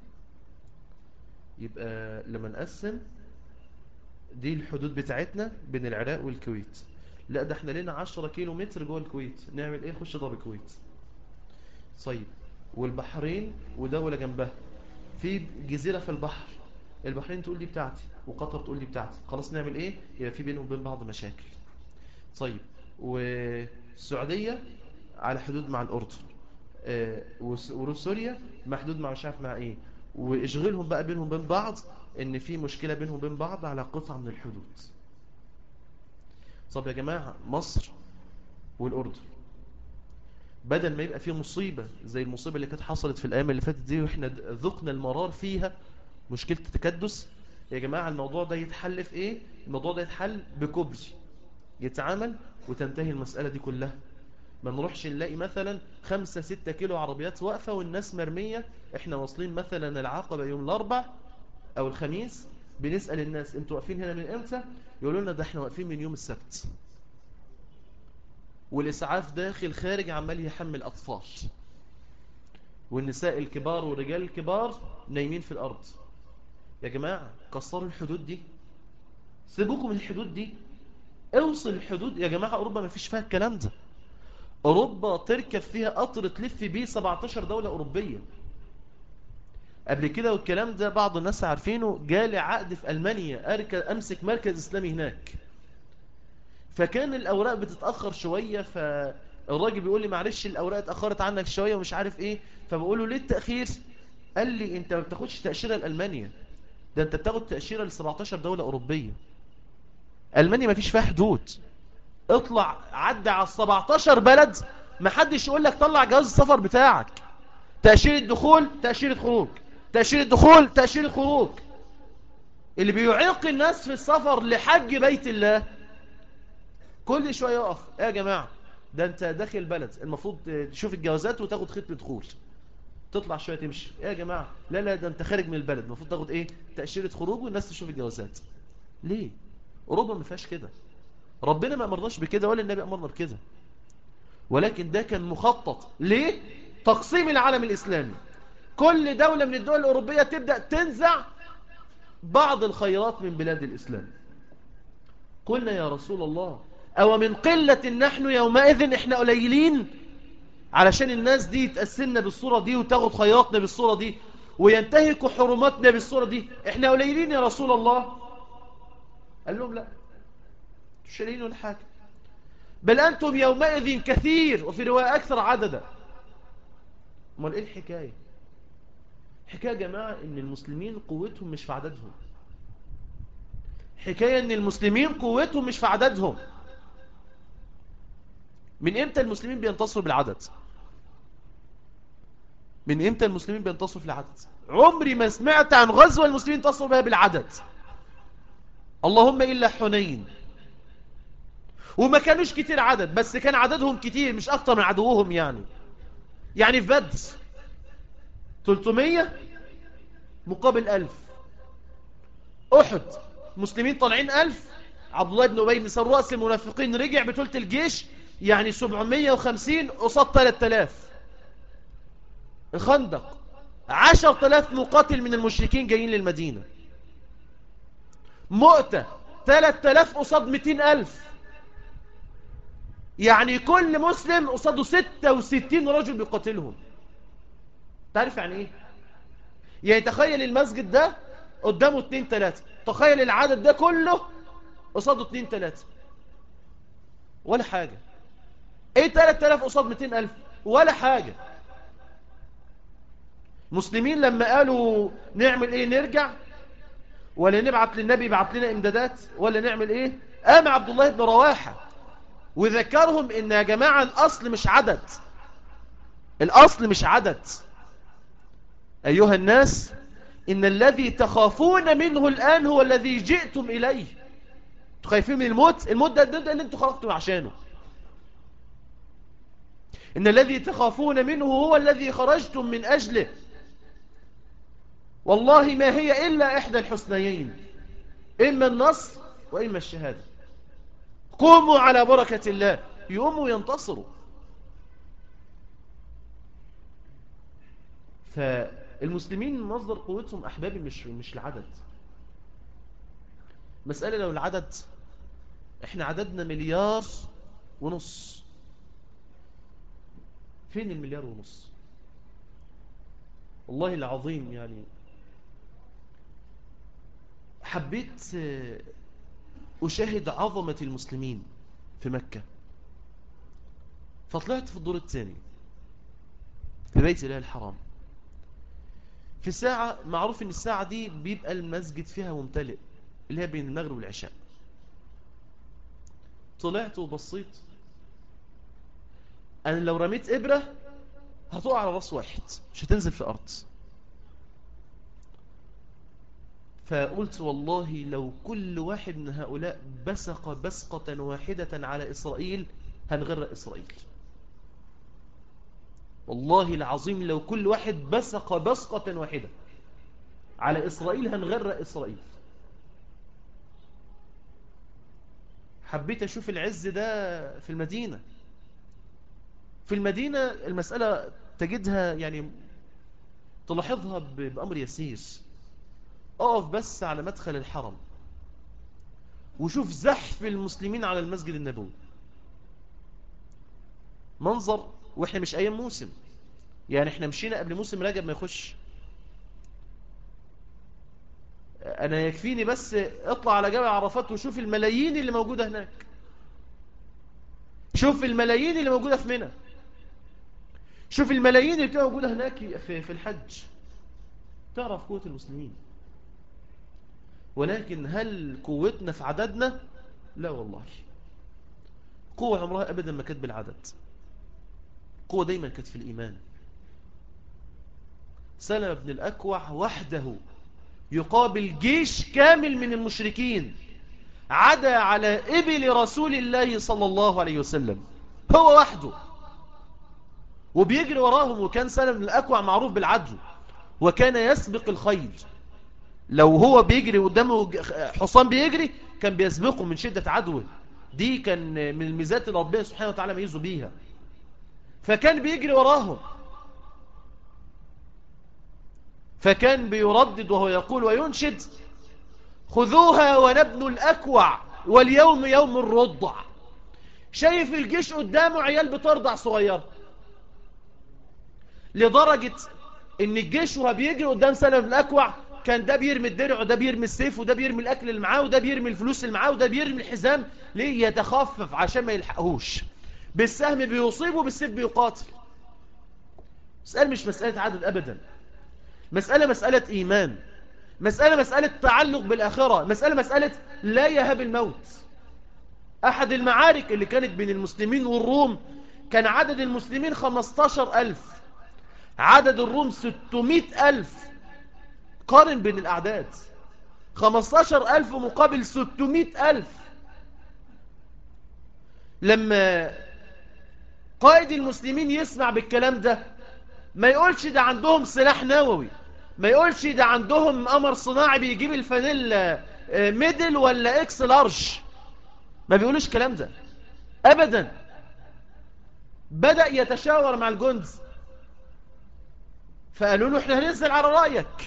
يبقى لما نقسم دي الحدود بتاعتنا بين العراق والكويت لا ده احنا لنا 10 كيلو متر جوه الكويت نعمل ايه خش ضرب الكويت طيب والبحرين ودولة جنبها في جزيرة في البحر البحرين تقول دي بتاعتي وقطر تقول دي بتاعتي خلاص نعمل ايه يبقى في بينهم وبين بعض مشاكل طيب والسعودية على حدود مع الأردن آه وسوريا محدود مع مش عارف مع ايه واشغلهم بقى بينهم بين بعض ان في مشكلة بينهم بين بعض على قطعة من الحدود طب يا جماعة مصر والأردن بدل ما يبقى فيه مصيبة زي المصيبة اللي كانت حصلت في الأيام اللي فاتت دي وإحنا ذقنا المرار فيها مشكلة التكدس يا جماعة الموضوع ده يتحل في إيه؟ الموضوع ده يتحل بكبري يتعامل وتنتهي المسألة دي كلها ما نروحش نلاقي مثلا خمسة ستة كيلو عربيات واقفة والناس مرمية احنا واصلين مثلا العقبة يوم الاربع او الخميس بنسأل الناس انتوا واقفين هنا من امتى يقولوا لنا ده احنا واقفين من يوم السبت والإسعاف داخل خارج عمال يحمل أطفال والنساء الكبار والرجال الكبار نايمين في الأرض يا جماعة كسروا الحدود دي سيبوكم من الحدود دي اوصل الحدود يا جماعة أوروبا ما فيش فيها الكلام ده أوروبا تركب فيها قطر تلف بيه 17 دولة أوروبية قبل كده والكلام ده بعض الناس عارفينه جالي عقد في ألمانيا أركب أمسك مركز إسلامي هناك فكان الأوراق بتتأخر شوية فالراجل بيقول لي معلش الأوراق اتأخرت عنك شوية ومش عارف إيه فبقول له ليه التأخير قال لي أنت ما بتاخدش تأشيرة لألمانيا ده أنت بتاخد تأشيرة ل 17 دولة أوروبية ألمانيا ما فيش فيها حدود اطلع عدى على 17 بلد ما حدش يقول لك طلع جواز السفر بتاعك تأشيرة دخول تأشيرة خروج تأشيرة دخول تأشيرة خروج اللي بيعيق الناس في السفر لحج بيت الله كل شوية يقف ايه يا جماعة ده انت داخل بلد المفروض تشوف الجوازات وتاخد ختم دخول تطلع شوية تمشي ايه يا جماعة لا لا ده انت خارج من البلد المفروض تاخد ايه تأشيرة خروج والناس تشوف الجوازات ليه اوروبا ما فيهاش كده ربنا ما امرناش بكده ولا النبي امرنا بكده ولكن ده كان مخطط ليه تقسيم العالم الاسلامي كل دولة من الدول الاوروبية تبدأ تنزع بعض الخيرات من بلاد الاسلام قلنا يا رسول الله أو من قلة نحن يومئذ إحنا قليلين علشان الناس دي تأسلنا بالصورة دي وتاخد خيراتنا بالصورة دي وينتهكوا حرماتنا بالصورة دي إحنا قليلين يا رسول الله قال لهم لا مش قليلين ولا حاجة بل أنتم يومئذ كثير وفي رواية أكثر عددا امال إيه الحكاية حكاية يا جماعة إن المسلمين قوتهم مش في عددهم حكاية إن المسلمين قوتهم مش في عددهم من امتى المسلمين بينتصروا بالعدد من امتى المسلمين بينتصروا في العدد عمري ما سمعت عن غزوة المسلمين انتصروا بها بالعدد اللهم إلا حنين وما كانوش كتير عدد بس كان عددهم كتير مش أكتر من عدوهم يعني يعني في بدر 300 مقابل 1000 أحد مسلمين طالعين 1000 عبد الله بن أبي بن سلول رأس المنافقين رجع بثلث الجيش يعني 750 قصاد 3000 الخندق 10000 مقاتل من المشركين جايين للمدينة مؤتة 3000 قصاد 200000 يعني كل مسلم قصاده 66 رجل بيقاتلهم تعرف يعني ايه يعني تخيل المسجد ده قدامه 2 3 تخيل العدد ده كله قصاده 2 3 ولا حاجة ايه 3000 قصاد 200000 ولا حاجة مسلمين لما قالوا نعمل ايه نرجع ولا نبعت للنبي يبعت لنا امدادات ولا نعمل ايه قام عبد الله بن رواحة وذكرهم ان يا جماعة الاصل مش عدد الاصل مش عدد ايها الناس ان الذي تخافون منه الان هو الذي جئتم اليه خايفين من الموت الموت ده, ده اللي انتوا خرجتم عشانه إن الذي تخافون منه هو الذي خرجتم من أجله والله ما هي إلا إحدى الحسنيين إما النصر وإما الشهادة قوموا على بركة الله يقوموا ينتصروا فالمسلمين مصدر قوتهم أحبابي مش, مش العدد مسألة لو العدد احنا عددنا مليار ونص فين المليار ونص والله العظيم يعني حبيت أشاهد عظمة المسلمين في مكة فطلعت في الدور الثاني في بيت الله الحرام في ساعة معروف ان الساعة دي بيبقى المسجد فيها ممتلئ اللي هي بين المغرب والعشاء طلعت وبصيت أنا لو رميت إبرة هتقع على راس واحد مش هتنزل في الأرض فقلت والله لو كل واحد من هؤلاء بسق بسقة واحدة على إسرائيل هنغرق إسرائيل والله العظيم لو كل واحد بسق بسقة واحدة على إسرائيل هنغرق إسرائيل حبيت أشوف العز ده في المدينة في المدينة المسألة تجدها يعني تلاحظها بأمر يسير اقف بس على مدخل الحرم وشوف زحف المسلمين على المسجد النبوي منظر واحنا مش ايام موسم يعني احنا مشينا قبل موسم رجب ما يخش انا يكفيني بس اطلع على جبل عرفات وشوف الملايين اللي موجودة هناك شوف الملايين اللي موجودة في منى شوف الملايين اللي كانت موجودة هناك في, في الحج تعرف قوة المسلمين ولكن هل قوتنا في عددنا لا والله قوة عمرها أبدا ما كانت بالعدد قوة دايما كانت في الإيمان سلم بن الأكوع وحده يقابل جيش كامل من المشركين عدا على إبل رسول الله صلى الله عليه وسلم هو وحده وبيجري وراهم وكان سلم بن الأكوع معروف بالعدل وكان يسبق الخيل لو هو بيجري قدامه حصان بيجري كان بيسبقه من شدة عدوه دي كان من الميزات اللي ربنا سبحانه وتعالى ميزه بيها فكان بيجري وراهم فكان بيردد وهو يقول وينشد خذوها ونبنوا الأكوع واليوم يوم الرضع شايف الجيش قدامه عيال بترضع صغير لدرجة ان الجيش وهو بيجري قدام سلم الأكوع كان ده بيرمي الدرع وده بيرمي السيف وده بيرمي الأكل اللي معاه وده بيرمي الفلوس اللي معاه وده بيرمي الحزام ليه يتخفف عشان ما يلحقهوش بالسهم بيصيبه بالسيف بيقاتل مسألة مش مسألة عدد أبدا مسألة مسألة إيمان مسألة مسألة تعلق بالآخرة مسألة مسألة لا يهب الموت أحد المعارك اللي كانت بين المسلمين والروم كان عدد المسلمين 15 ألف عدد الروم 600 ألف قارن بين الأعداد 15 ألف مقابل 600 ألف لما قائد المسلمين يسمع بالكلام ده ما يقولش ده عندهم سلاح نووي ما يقولش ده عندهم قمر صناعي بيجيب الفانيلا آه، ميدل ولا اكس لارج ما بيقولوش الكلام ده ابدا بدأ يتشاور مع الجند فقالوا له احنا هننزل على رأيك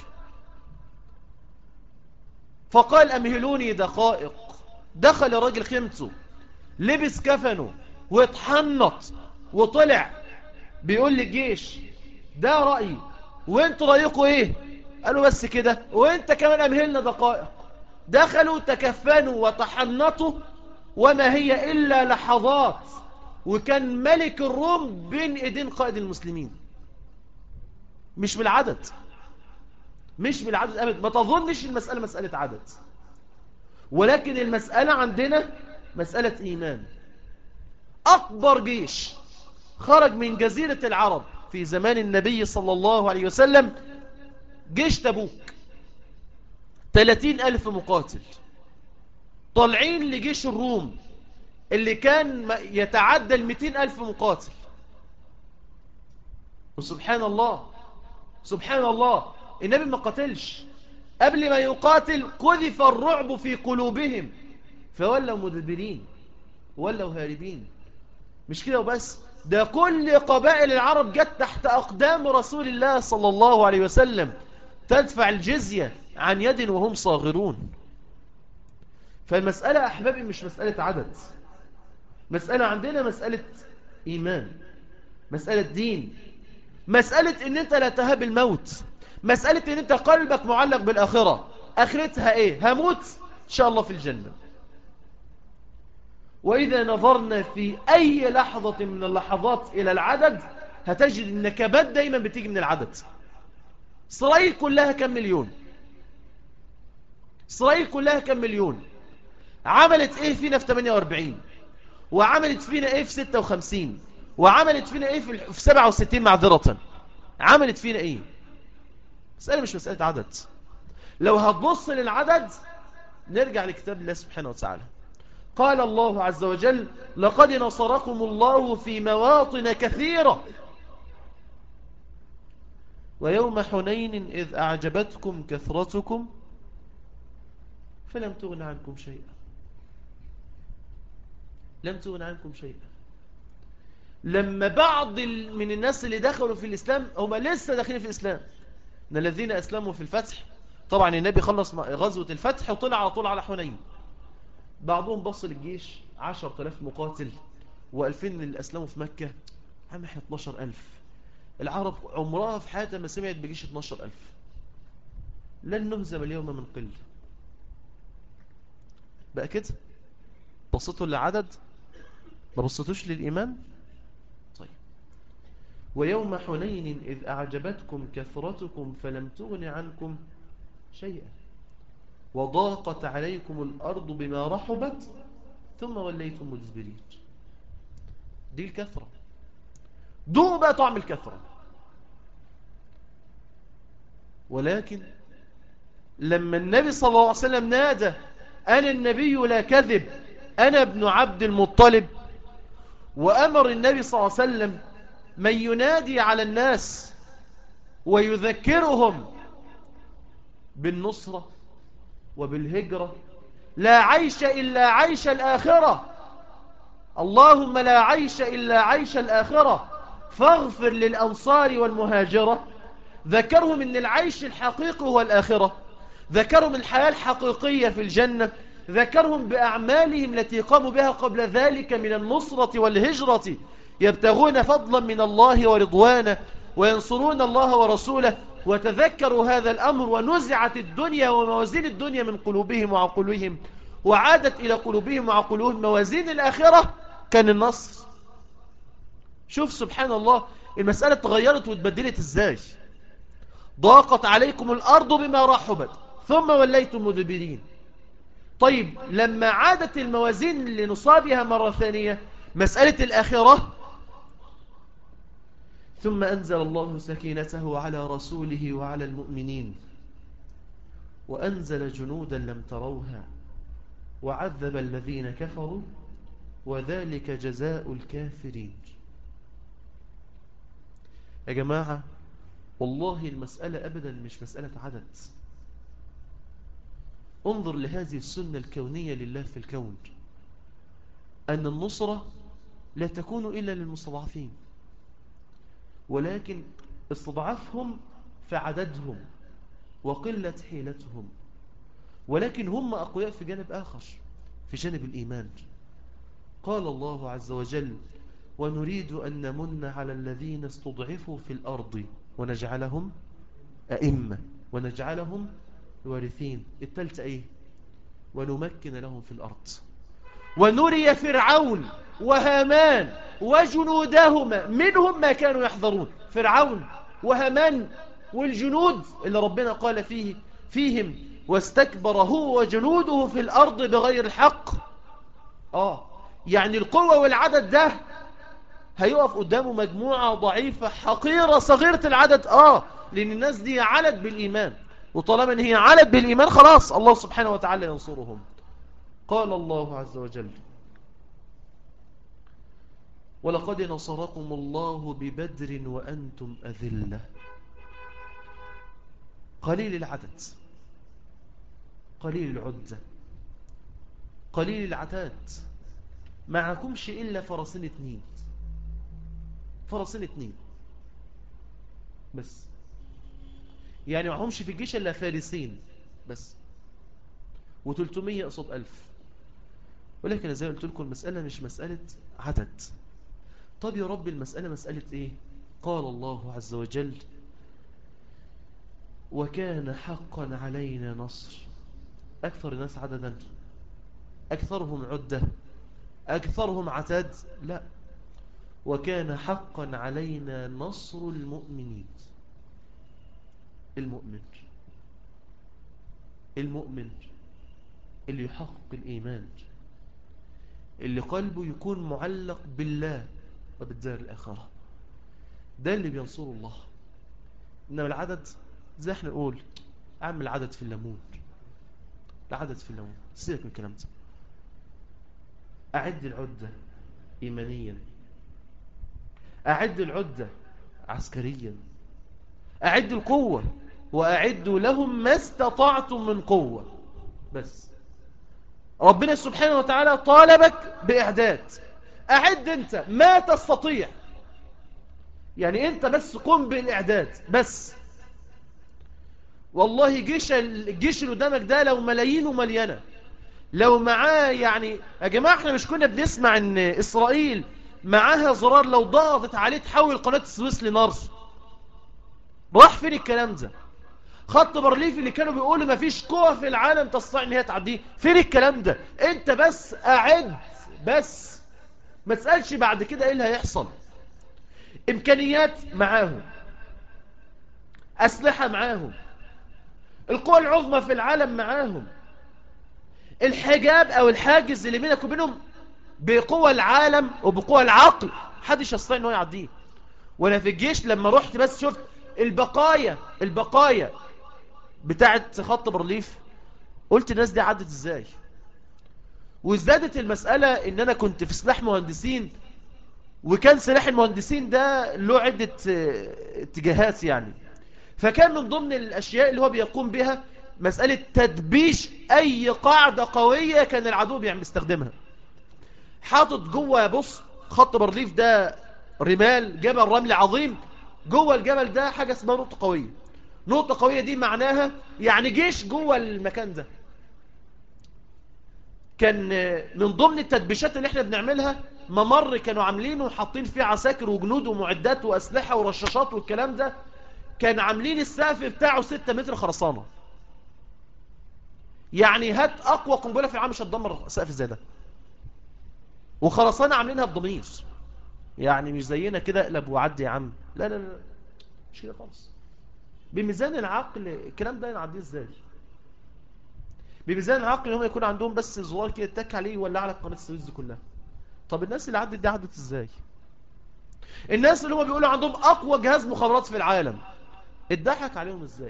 فقال امهلوني دقائق دخل الراجل خيمته لبس كفنه واتحنط وطلع بيقول للجيش ده رأيي وانتوا رأيكم ايه قالوا بس كده وانت كمان امهلنا دقائق دخلوا تكفنوا وتحنطوا وما هي إلا لحظات وكان ملك الروم بين ايدين قائد المسلمين مش بالعدد مش بالعدد أبدا ما تظنش المسألة مسألة عدد ولكن المسألة عندنا مسألة إيمان أكبر جيش خرج من جزيرة العرب في زمان النبي صلى الله عليه وسلم جيش تبوك 30 ألف مقاتل طالعين لجيش الروم اللي كان يتعدى ال 200 ألف مقاتل وسبحان الله سبحان الله النبي ما قتلش قبل ما يقاتل قذف الرعب في قلوبهم فولوا مدبرين ولوا هاربين مش كده وبس ده كل قبائل العرب جت تحت أقدام رسول الله صلى الله عليه وسلم تدفع الجزية عن يد وهم صاغرون فالمسألة أحبابي مش مسألة عدد مسألة عندنا مسألة إيمان مسألة دين مسألة ان انت لا تهاب الموت مسألة ان انت قلبك معلق بالآخرة آخرتها ايه هموت ان شاء الله في الجنة وإذا نظرنا في أي لحظة من اللحظات إلى العدد هتجد النكبات دايما بتيجي من العدد إسرائيل كلها كم مليون إسرائيل كلها كم مليون عملت إيه فينا في 48 وعملت فينا إيه في 56 وعملت فينا إيه في 67 معذرة عملت فينا إيه مسألة مش مسألة عدد لو هتبص للعدد نرجع لكتاب الله سبحانه وتعالى قال الله عز وجل لقد نصركم الله في مواطن كثيرة ويوم حنين إذ أعجبتكم كثرتكم فلم تغن عنكم شيئا لم تغن عنكم شيئا لما بعض من الناس اللي دخلوا في الإسلام هم لسه داخلين في الإسلام ان الذين أسلموا في الفتح طبعا النبي خلص غزوة الفتح وطلع على طول على حنين بعضهم بص للجيش 10000 مقاتل و2000 من اللي أسلموا في مكة عم احنا 12000 العرب عمرها في حياتها ما سمعت بجيش 12000 لن نهزم اليوم من قل بقى كده بصيتوا للعدد ما بصيتوش للإيمان طيب ويوم حنين إذ أعجبتكم كثرتكم فلم تغن عنكم شيئا وضاقت عليكم الأرض بما رحبت ثم وليتم مدبرين دي الكثرة دوق بقى طعم الكثرة ولكن لما النبي صلى الله عليه وسلم نادى أنا النبي لا كذب أنا ابن عبد المطلب وأمر النبي صلى الله عليه وسلم من ينادي على الناس ويذكرهم بالنصرة وبالهجرة لا عيش إلا عيش الآخرة اللهم لا عيش إلا عيش الآخرة فاغفر للأنصار والمهاجرة ذكرهم أن العيش الحقيقي هو الآخرة ذكرهم الحياة الحقيقية في الجنة ذكرهم بأعمالهم التي قاموا بها قبل ذلك من النصرة والهجرة يبتغون فضلا من الله ورضوانه وينصرون الله ورسوله وتذكروا هذا الأمر ونزعت الدنيا وموازين الدنيا من قلوبهم وعقولهم وعادت إلى قلوبهم وعقولهم موازين الآخرة كان النصر شوف سبحان الله المسألة تغيرت وتبدلت ازاي ضاقت عليكم الأرض بما رحبت ثم وليتم مدبرين طيب لما عادت الموازين لنصابها مرة ثانية مسألة الآخرة ثم أنزل الله سكينته على رسوله وعلى المؤمنين وأنزل جنودا لم تروها وعذب الذين كفروا وذلك جزاء الكافرين يا جماعة والله المسألة أبدا مش مسألة عدد انظر لهذه السنة الكونية لله في الكون أن النصرة لا تكون إلا للمستضعفين ولكن استضعفهم في عددهم وقلة حيلتهم ولكن هم أقوياء في جانب آخر في جانب الإيمان قال الله عز وجل ونريد أن نمن على الذين استضعفوا في الأرض ونجعلهم أئمة ونجعلهم وارثين التالتة ايه ونمكن لهم في الأرض ونري فرعون وهامان وجنودهما منهم ما كانوا يحذرون فرعون وهامان والجنود اللي ربنا قال فيه فيهم واستكبر هو وجنوده في الأرض بغير الحق آه يعني القوة والعدد ده هيقف قدامه مجموعة ضعيفة حقيرة صغيرة العدد آه لأن الناس دي علت بالإيمان وطالما ان هي علت بالإيمان خلاص الله سبحانه وتعالى ينصرهم قال الله عز وجل ولقد نصركم الله ببدر وأنتم أذلة قليل العدد قليل العدة قليل العتاد معكمش إلا فرسين اتنين فرسين اتنين بس يعني معهمش في الجيش إلا فارسين بس و300 قصاد ألف ولكن زي قلت لكم المسألة مش مسألة عدد طب يا رب المسألة مسألة إيه قال الله عز وجل وكان حقا علينا نصر أكثر الناس عددا أكثرهم عدة أكثرهم عتاد لا وكان حقا علينا نصر المؤمنين المؤمن المؤمن اللي يحقق الإيمان اللي قلبه يكون معلق بالله وبالدار الآخرة ده اللي بينصر الله إنما العدد زي احنا نقول أعمل العدد في الليمون العدد في الليمون سيبك من الكلام ده أعد العدة إيمانيا أعد العدة عسكريا أعد القوة وأعدوا لهم ما استطعتم من قوة بس ربنا سبحانه وتعالى طالبك بإعداد أعد أنت ما تستطيع يعني أنت بس قم بالإعداد بس والله جيش الجيش اللي قدامك ده لو ملايين ومليانة لو معاه يعني يا جماعة احنا مش كنا بنسمع ان اسرائيل معاها زرار لو ضغطت عليه تحول قناة السويس لنار راح فين الكلام ده خط برليف اللي كانوا بيقولوا مفيش قوة في العالم تستطيع ان هي تعديه فين الكلام ده انت بس اعد بس ما تسألش بعد كده ايه اللي هيحصل امكانيات معاهم اسلحة معاهم القوى العظمى في العالم معاهم الحجاب او الحاجز اللي بينك وبينهم بقوى العالم وبقوى العقل محدش يستطيع ان هو يعديه وانا في الجيش لما رحت بس شفت البقايا البقايا بتاعت خط برليف قلت الناس دي عدت ازاي وازدادت المسألة ان انا كنت في سلاح مهندسين وكان سلاح المهندسين ده له عدة اتجاهات يعني فكان من ضمن الاشياء اللي هو بيقوم بها مسألة تدبيش اي قاعدة قوية كان العدو بيستخدمها حاطط جوه بص خط برليف ده رمال جبل رمل عظيم جوه الجبل ده حاجة اسمها نقطة قوية نقطة قوية دي معناها يعني جيش جوه المكان ده كان من ضمن التدبيشات اللي احنا بنعملها ممر كانوا عاملينه وحاطين فيه عساكر وجنود ومعدات وأسلحة ورشاشات والكلام ده كان عاملين السقف بتاعه 6 متر خرسانة يعني هات أقوى قنبلة في العالم مش هتدمر سقف زي ده وخرسانة عاملينها بضمير يعني مش زينا كده اقلب وعدي يا عم لا لا لا مش كده خالص بميزان العقل الكلام ده ينعديه ازاي بميزان العقل هم يكون عندهم بس زرار كده تك عليه يولع على قناه السويس دي كلها طب الناس اللي عدت دي عدت ازاي الناس اللي هم بيقولوا عندهم اقوى جهاز مخابرات في العالم اتضحك عليهم ازاي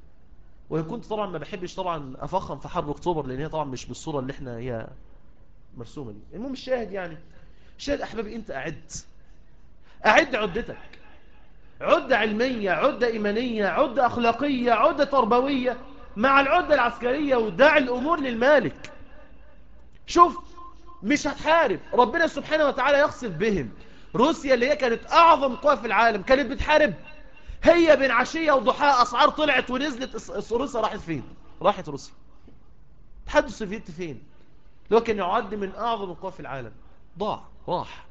وان كنت طبعا ما بحبش طبعا افخم في حرب اكتوبر لان هي طبعا مش بالصوره اللي احنا هي مرسومة دي المهم الشاهد يعني الشاهد أحبابي أنت أعد أعد عدتك عدة علمية عدة إيمانية عدة أخلاقية عدة تربوية مع العدة العسكرية وداع الأمور للمالك شوف مش هتحارب ربنا سبحانه وتعالى يخصف بهم روسيا اللي هي كانت أعظم قوة في العالم كانت بتحارب هي بين عشية وضحاء أسعار طلعت ونزلت روسيا راحت فين راحت روسيا الاتحاد السوفيتي فين لو كان يعد من أعظم القوى في العالم ضاع راح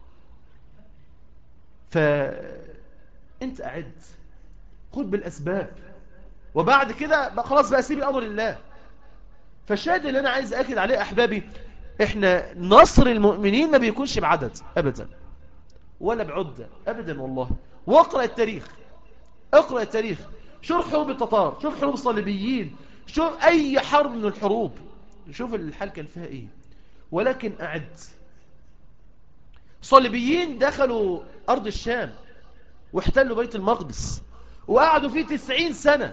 فأنت أعد خد بالأسباب وبعد كده بقى خلاص بقى سيبي أمر الله فالشاهد اللي أنا عايز أكد عليه أحبابي إحنا نصر المؤمنين ما بيكونش بعدد أبدا ولا بعدة أبدا والله واقرأ التاريخ اقرأ التاريخ شوف حروب التتار شوف حروب الصليبيين شوف أي حرب من الحروب شوف الحال كان فيها إيه ولكن أعد صليبيين دخلوا أرض الشام واحتلوا بيت المقدس وقعدوا فيه تسعين سنة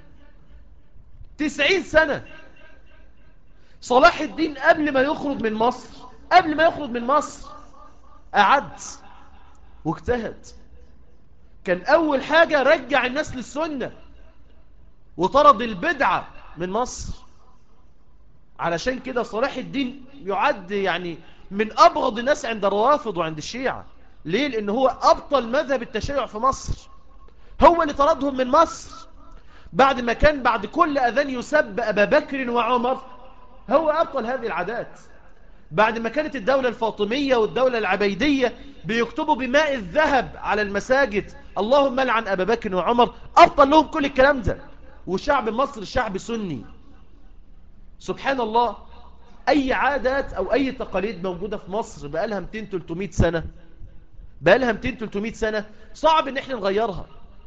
تسعين سنة صلاح الدين قبل ما يخرج من مصر قبل ما يخرج من مصر أعد واجتهد كان أول حاجة رجع الناس للسنة وطرد البدعة من مصر علشان كده صلاح الدين يعد يعني من أبغض الناس عند الروافض وعند الشيعة ليه؟ لأن هو أبطل مذهب التشيع في مصر هو اللي طردهم من مصر بعد ما كان بعد كل أذان يسب أبا بكر وعمر هو أبطل هذه العادات بعد ما كانت الدولة الفاطمية والدولة العبيدية بيكتبوا بماء الذهب على المساجد اللهم لعن أبا بكر وعمر أبطل لهم كل الكلام ده وشعب مصر شعب سني سبحان الله أي عادات أو أي تقاليد موجودة في مصر بقالها 200-300 سنة بقالها 200-300 سنة صعب ان احنا نغيرها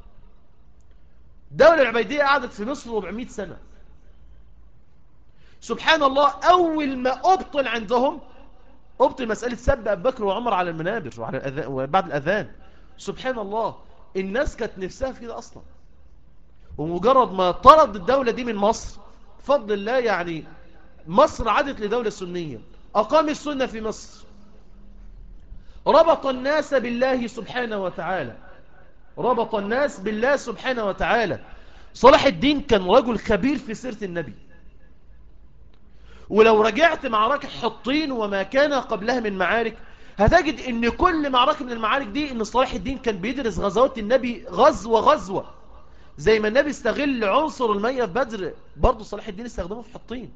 الدولة العبيدية قعدت في مصر 400 سنة سبحان الله أول ما أبطل عندهم أبطل مسألة سب أبو بكر وعمر على المنابر وعلى الأذان وبعد الأذان سبحان الله الناس كانت نفسها في كده أصلا ومجرد ما طرد الدولة دي من مصر بفضل الله يعني مصر عادت لدولة سنية أقام السنة في مصر ربط الناس بالله سبحانه وتعالى ربط الناس بالله سبحانه وتعالى صلاح الدين كان رجل خبير في سيرة النبي ولو رجعت معركة حطين وما كان قبلها من معارك هتجد ان كل معركة من المعارك دي ان صلاح الدين كان بيدرس غزوات النبي غزوة غزوة زي ما النبي استغل عنصر المية في بدر برضو صلاح الدين استخدمه في حطين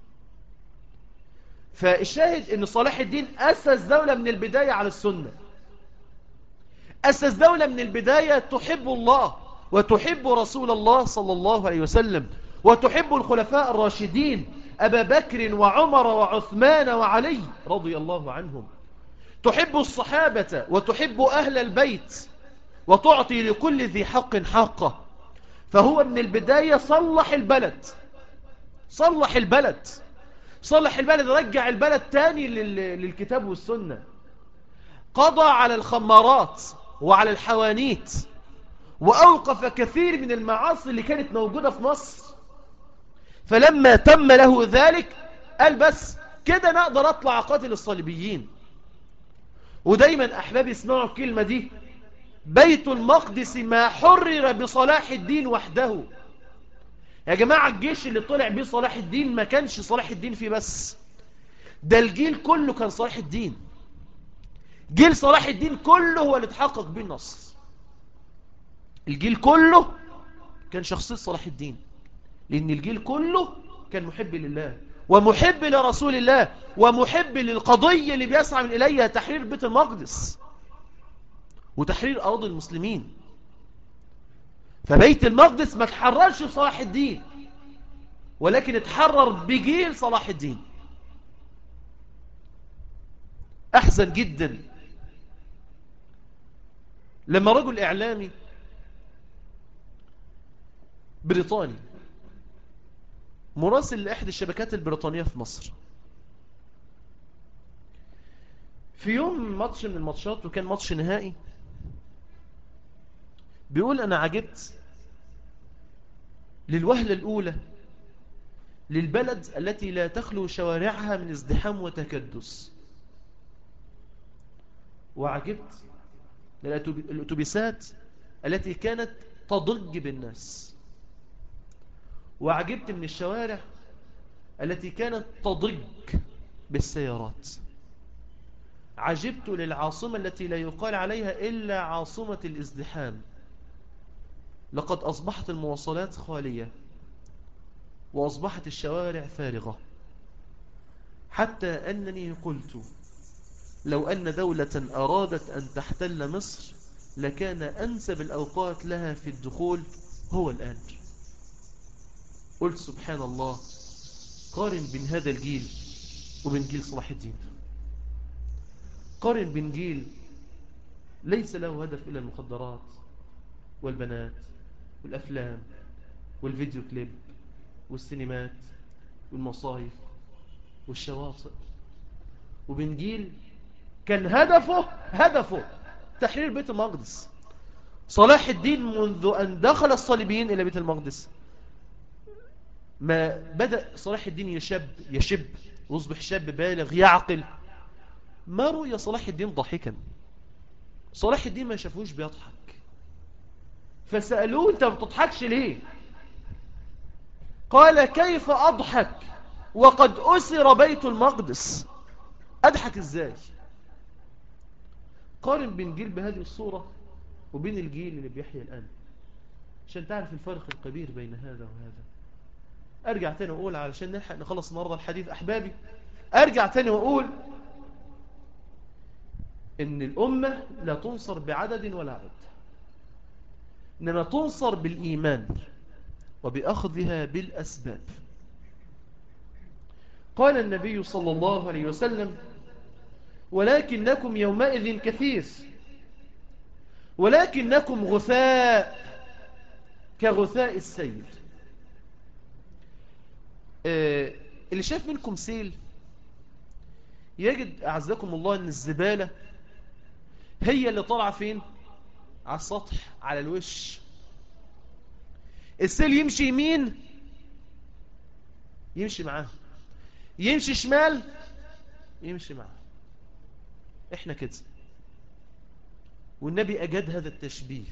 فالشاهد ان صلاح الدين أسس دولة من البداية على السنة أسس دولة من البداية تحب الله وتحب رسول الله صلى الله عليه وسلم وتحب الخلفاء الراشدين أبا بكر وعمر وعثمان وعلي رضي الله عنهم تحب الصحابة وتحب أهل البيت وتعطي لكل ذي حق حقه فهو من البداية صلح البلد صلح البلد صلح البلد رجع البلد تاني للكتاب والسنة قضى على الخمارات وعلى الحوانيت وأوقف كثير من المعاصي اللي كانت موجودة في مصر فلما تم له ذلك قال بس كده نقدر أطلع قاتل الصليبيين ودايما أحبابي اسمعوا الكلمة دي بيت المقدس ما حرر بصلاح الدين وحده يا جماعة الجيش اللي طلع بيه صلاح الدين ما كانش صلاح الدين فيه بس ده الجيل كله كان صلاح الدين جيل صلاح الدين كله هو اللي اتحقق بيه النصر الجيل كله كان شخصية صلاح الدين لأن الجيل كله كان محب لله ومحب لرسول الله ومحب للقضية اللي بيسعى من إليها تحرير بيت المقدس وتحرير أرض المسلمين فبيت المقدس ما تحررش بصلاح الدين ولكن اتحرر بجيل صلاح الدين أحسن جدا لما رجل إعلامي بريطاني مراسل لإحدى الشبكات البريطانية في مصر في يوم ماتش من الماتشات وكان ماتش نهائي بيقول أنا عجبت للوهلة الأولى للبلد التي لا تخلو شوارعها من ازدحام وتكدس وعجبت للأتوبيسات التي كانت تضج بالناس وعجبت من الشوارع التي كانت تضج بالسيارات عجبت للعاصمة التي لا يقال عليها إلا عاصمة الازدحام لقد أصبحت المواصلات خالية وأصبحت الشوارع فارغة حتى أنني قلت لو أن دولة أرادت أن تحتل مصر لكان أنسب الأوقات لها في الدخول هو الآن قلت سبحان الله قارن بين هذا الجيل وبين جيل صلاح الدين قارن بين جيل ليس له هدف إلا المخدرات والبنات والأفلام والفيديو كليب والسينمات والمصايف والشواطئ وبين جيل كان هدفه هدفه تحرير بيت المقدس صلاح الدين منذ أن دخل الصليبيين إلى بيت المقدس ما بدأ صلاح الدين يشب يشب ويصبح شاب بالغ يعقل ما رؤي صلاح الدين ضاحكا صلاح الدين ما شافوش بيضحك فسألوه انت ما بتضحكش ليه قال كيف أضحك وقد أسر بيت المقدس أضحك إزاي قارن بين جيل بهذه الصورة وبين الجيل اللي بيحيا الآن عشان تعرف الفرق الكبير بين هذا وهذا أرجع تاني وأقول علشان نلحق نخلص النهاردة الحديث أحبابي أرجع تاني وأقول إن الأمة لا تنصر بعدد ولا عدد إنما تنصر بالإيمان وبأخذها بالأسباب قال النبي صلى الله عليه وسلم ولكنكم يومئذ كثير ولكنكم غثاء كغثاء السيل آه اللي شاف منكم سيل يجد أعزكم الله أن الزبالة هي اللي طالعة فين على السطح على الوش السيل يمشي يمين يمشي معاه يمشي شمال يمشي معاه احنا كده والنبي أجد هذا التشبيه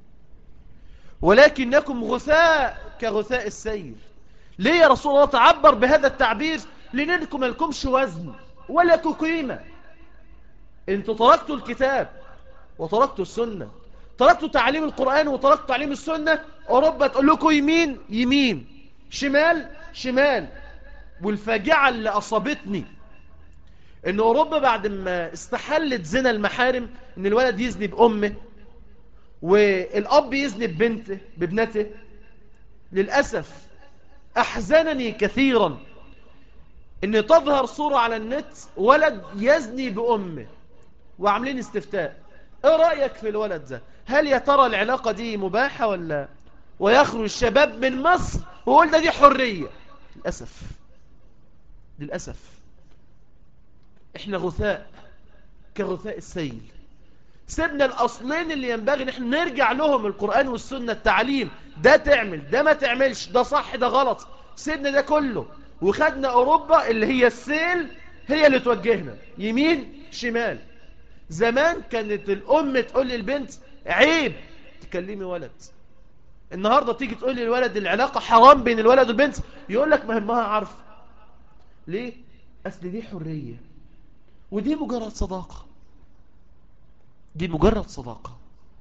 ولكنكم غثاء كغثاء السيل ليه يا رسول الله تعبر بهذا التعبير لأنكم لكمش وزن ولا قيمة انتوا تركتوا الكتاب وتركتوا السنة تركتوا تعليم القرآن وتركتوا تعليم السنة أوروبا تقول لكم يمين يمين شمال شمال والفاجعة اللي أصابتني ان أوروبا بعد ما استحلت زنا المحارم ان الولد يزني بأمه والأب يزني ببنته بابنته للأسف أحزنني كثيرا ان تظهر صورة على النت ولد يزني بأمه وعاملين استفتاء ايه رأيك في الولد ده هل يا ترى العلاقة دي مباحة ولا ويخرج الشباب من مصر ويقول ده دي حرية للأسف للأسف احنا غثاء كغثاء السيل سيبنا الأصلين اللي ينبغي نحن نرجع لهم القرآن والسنة التعليم ده تعمل ده ما تعملش ده صح ده غلط سيبنا ده كله وخدنا أوروبا اللي هي السيل هي اللي توجهنا يمين شمال زمان كانت الأم تقول للبنت عيب تكلمي ولد النهاردة تيجي تقول للولد العلاقة حرام بين الولد والبنت يقول لك ما همها عارف ليه؟ أصل دي حرية ودي مجرد صداقة دي مجرد صداقة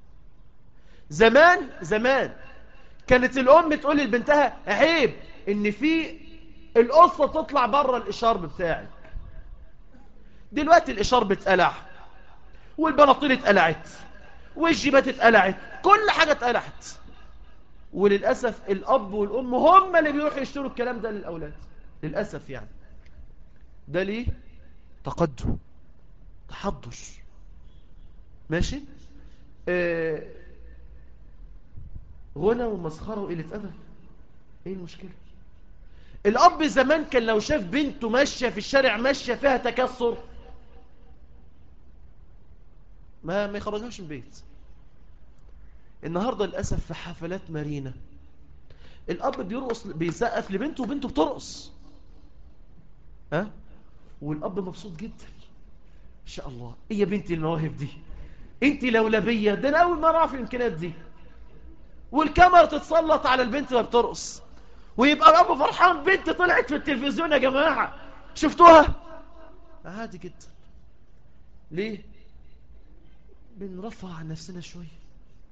زمان زمان كانت الأم تقول لبنتها عيب ان في القصة تطلع بره الإشارب بتاعك دلوقتي الإشارب اتقلع والبناطيل اتقلعت والجيبات اتقلعت كل حاجة اتقلعت وللأسف الأب والأم هم اللي بيروحوا يشتروا الكلام ده للأولاد للأسف يعني ده ليه تقدم تحضر ماشي آه غنى ومسخرة وقلة أدب ايه المشكلة الأب زمان كان لو شاف بنته ماشية في الشارع ماشية فيها تكسر ما ما يخرجهاش من البيت النهاردة للأسف في حفلات مارينا الأب بيرقص بيسقف لبنته وبنته بترقص ها والأب مبسوط جدا إن شاء الله إيه يا بنتي المواهب دي انت لولبية ده انا اول مرة اعرف الامكانيات دي والكاميرا تتسلط على البنت وهي بترقص ويبقى الاب فرحان بنت طلعت في التلفزيون يا جماعة شفتوها عادي جدا ليه بنرفع عن نفسنا شوية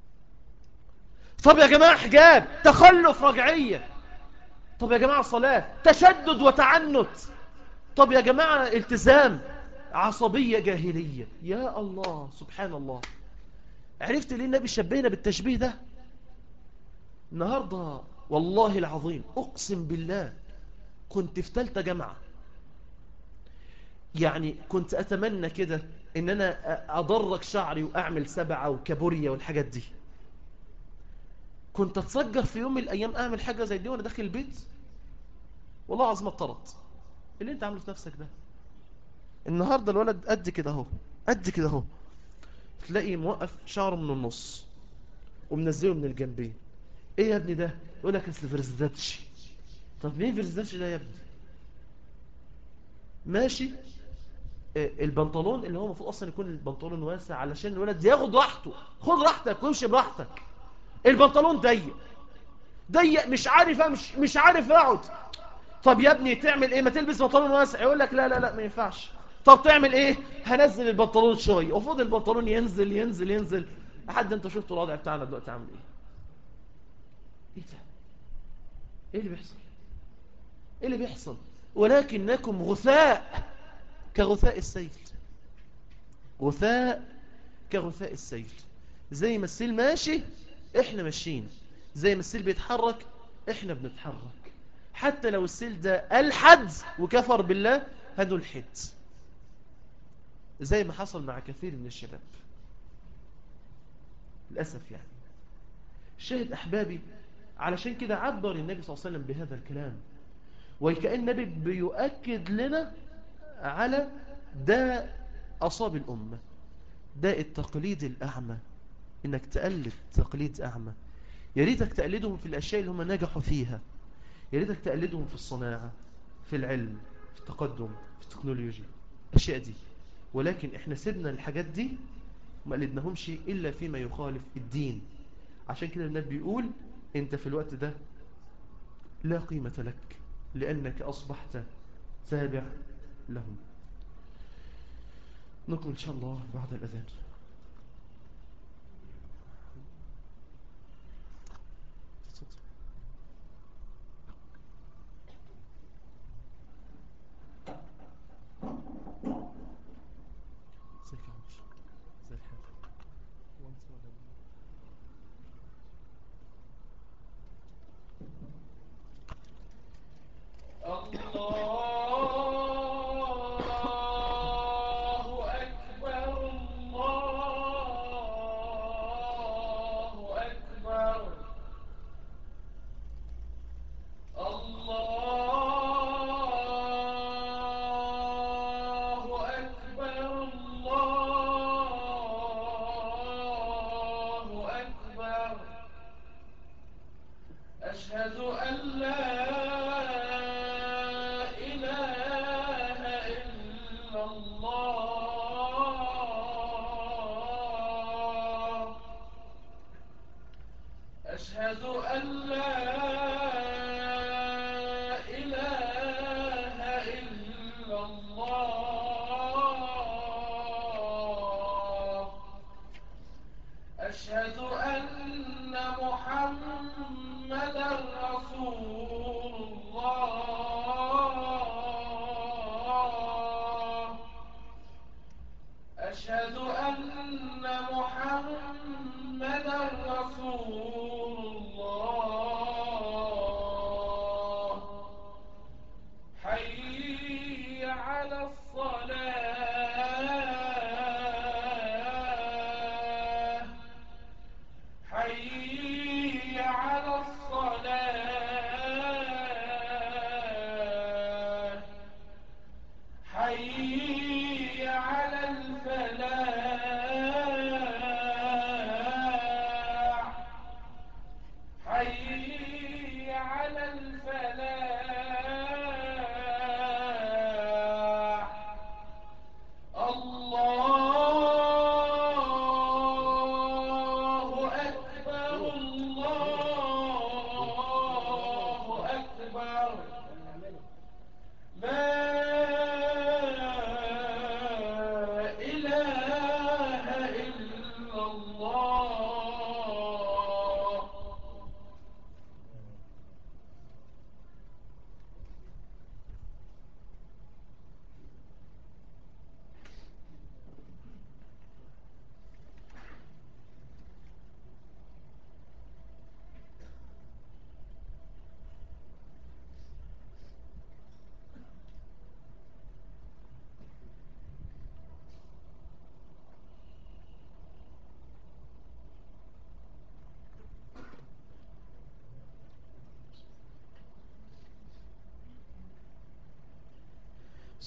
طب يا جماعة حجاب تخلف رجعية طب يا جماعة صلاة تشدد وتعنت طب يا جماعة التزام عصبية جاهلية يا الله سبحان الله عرفت ليه النبي شبهنا بالتشبيه ده النهاردة والله العظيم أقسم بالله كنت في تالتة جامعة يعني كنت أتمنى كده إن أنا أضرك شعري وأعمل سبعة وكابوريا والحاجات دي كنت أتصجر في يوم من الأيام أعمل حاجة زي دي وأنا داخل البيت والله عظيم اضطرت اللي أنت عامله في نفسك ده النهاردة الولد قد كده اهو قد كده اهو تلاقي موقف شعره من النص ومنزله من الجنبين ايه يا ابني ده يقول لك اصل فرزداتشي طب مين فرزداتشي ده يا ابني ماشي البنطلون اللي هو المفروض اصلا يكون البنطلون واسع علشان الولد ياخد راحته خد راحتك وامشي براحتك البنطلون ضيق ضيق مش عارف مش مش عارف اقعد طب يا ابني تعمل ايه ما تلبس بنطلون واسع يقول لك لا لا لا ما ينفعش طب تعمل ايه هنزل البنطلون شويه وفضل البنطلون ينزل ينزل ينزل لحد انت شفت الوضع بتاعنا دلوقتي عامل ايه ايه ده ايه اللي بيحصل ايه اللي بيحصل ولكنكم غثاء كغثاء السيل غثاء كغثاء السيل زي ما السيل ماشي احنا ماشيين زي ما السيل بيتحرك احنا بنتحرك حتى لو السيل ده ألحد وكفر بالله هنلحد زي ما حصل مع كثير من الشباب للأسف يعني شاهد أحبابي علشان كده عبر النبي صلى الله عليه وسلم بهذا الكلام وكأن النبي بيؤكد لنا على ده أصاب الأمة ده التقليد الأعمى إنك تقلد تقليد أعمى يا ريتك تقلدهم في الأشياء اللي هم نجحوا فيها يا ريتك تقلدهم في الصناعة في العلم في التقدم في التكنولوجيا الأشياء دي ولكن احنا سيبنا الحاجات دي ما قلدناهمش إلا فيما يخالف الدين عشان كده النبي بيقول انت في الوقت ده لا قيمة لك لأنك أصبحت تابع لهم نكمل إن شاء الله بعد الأذان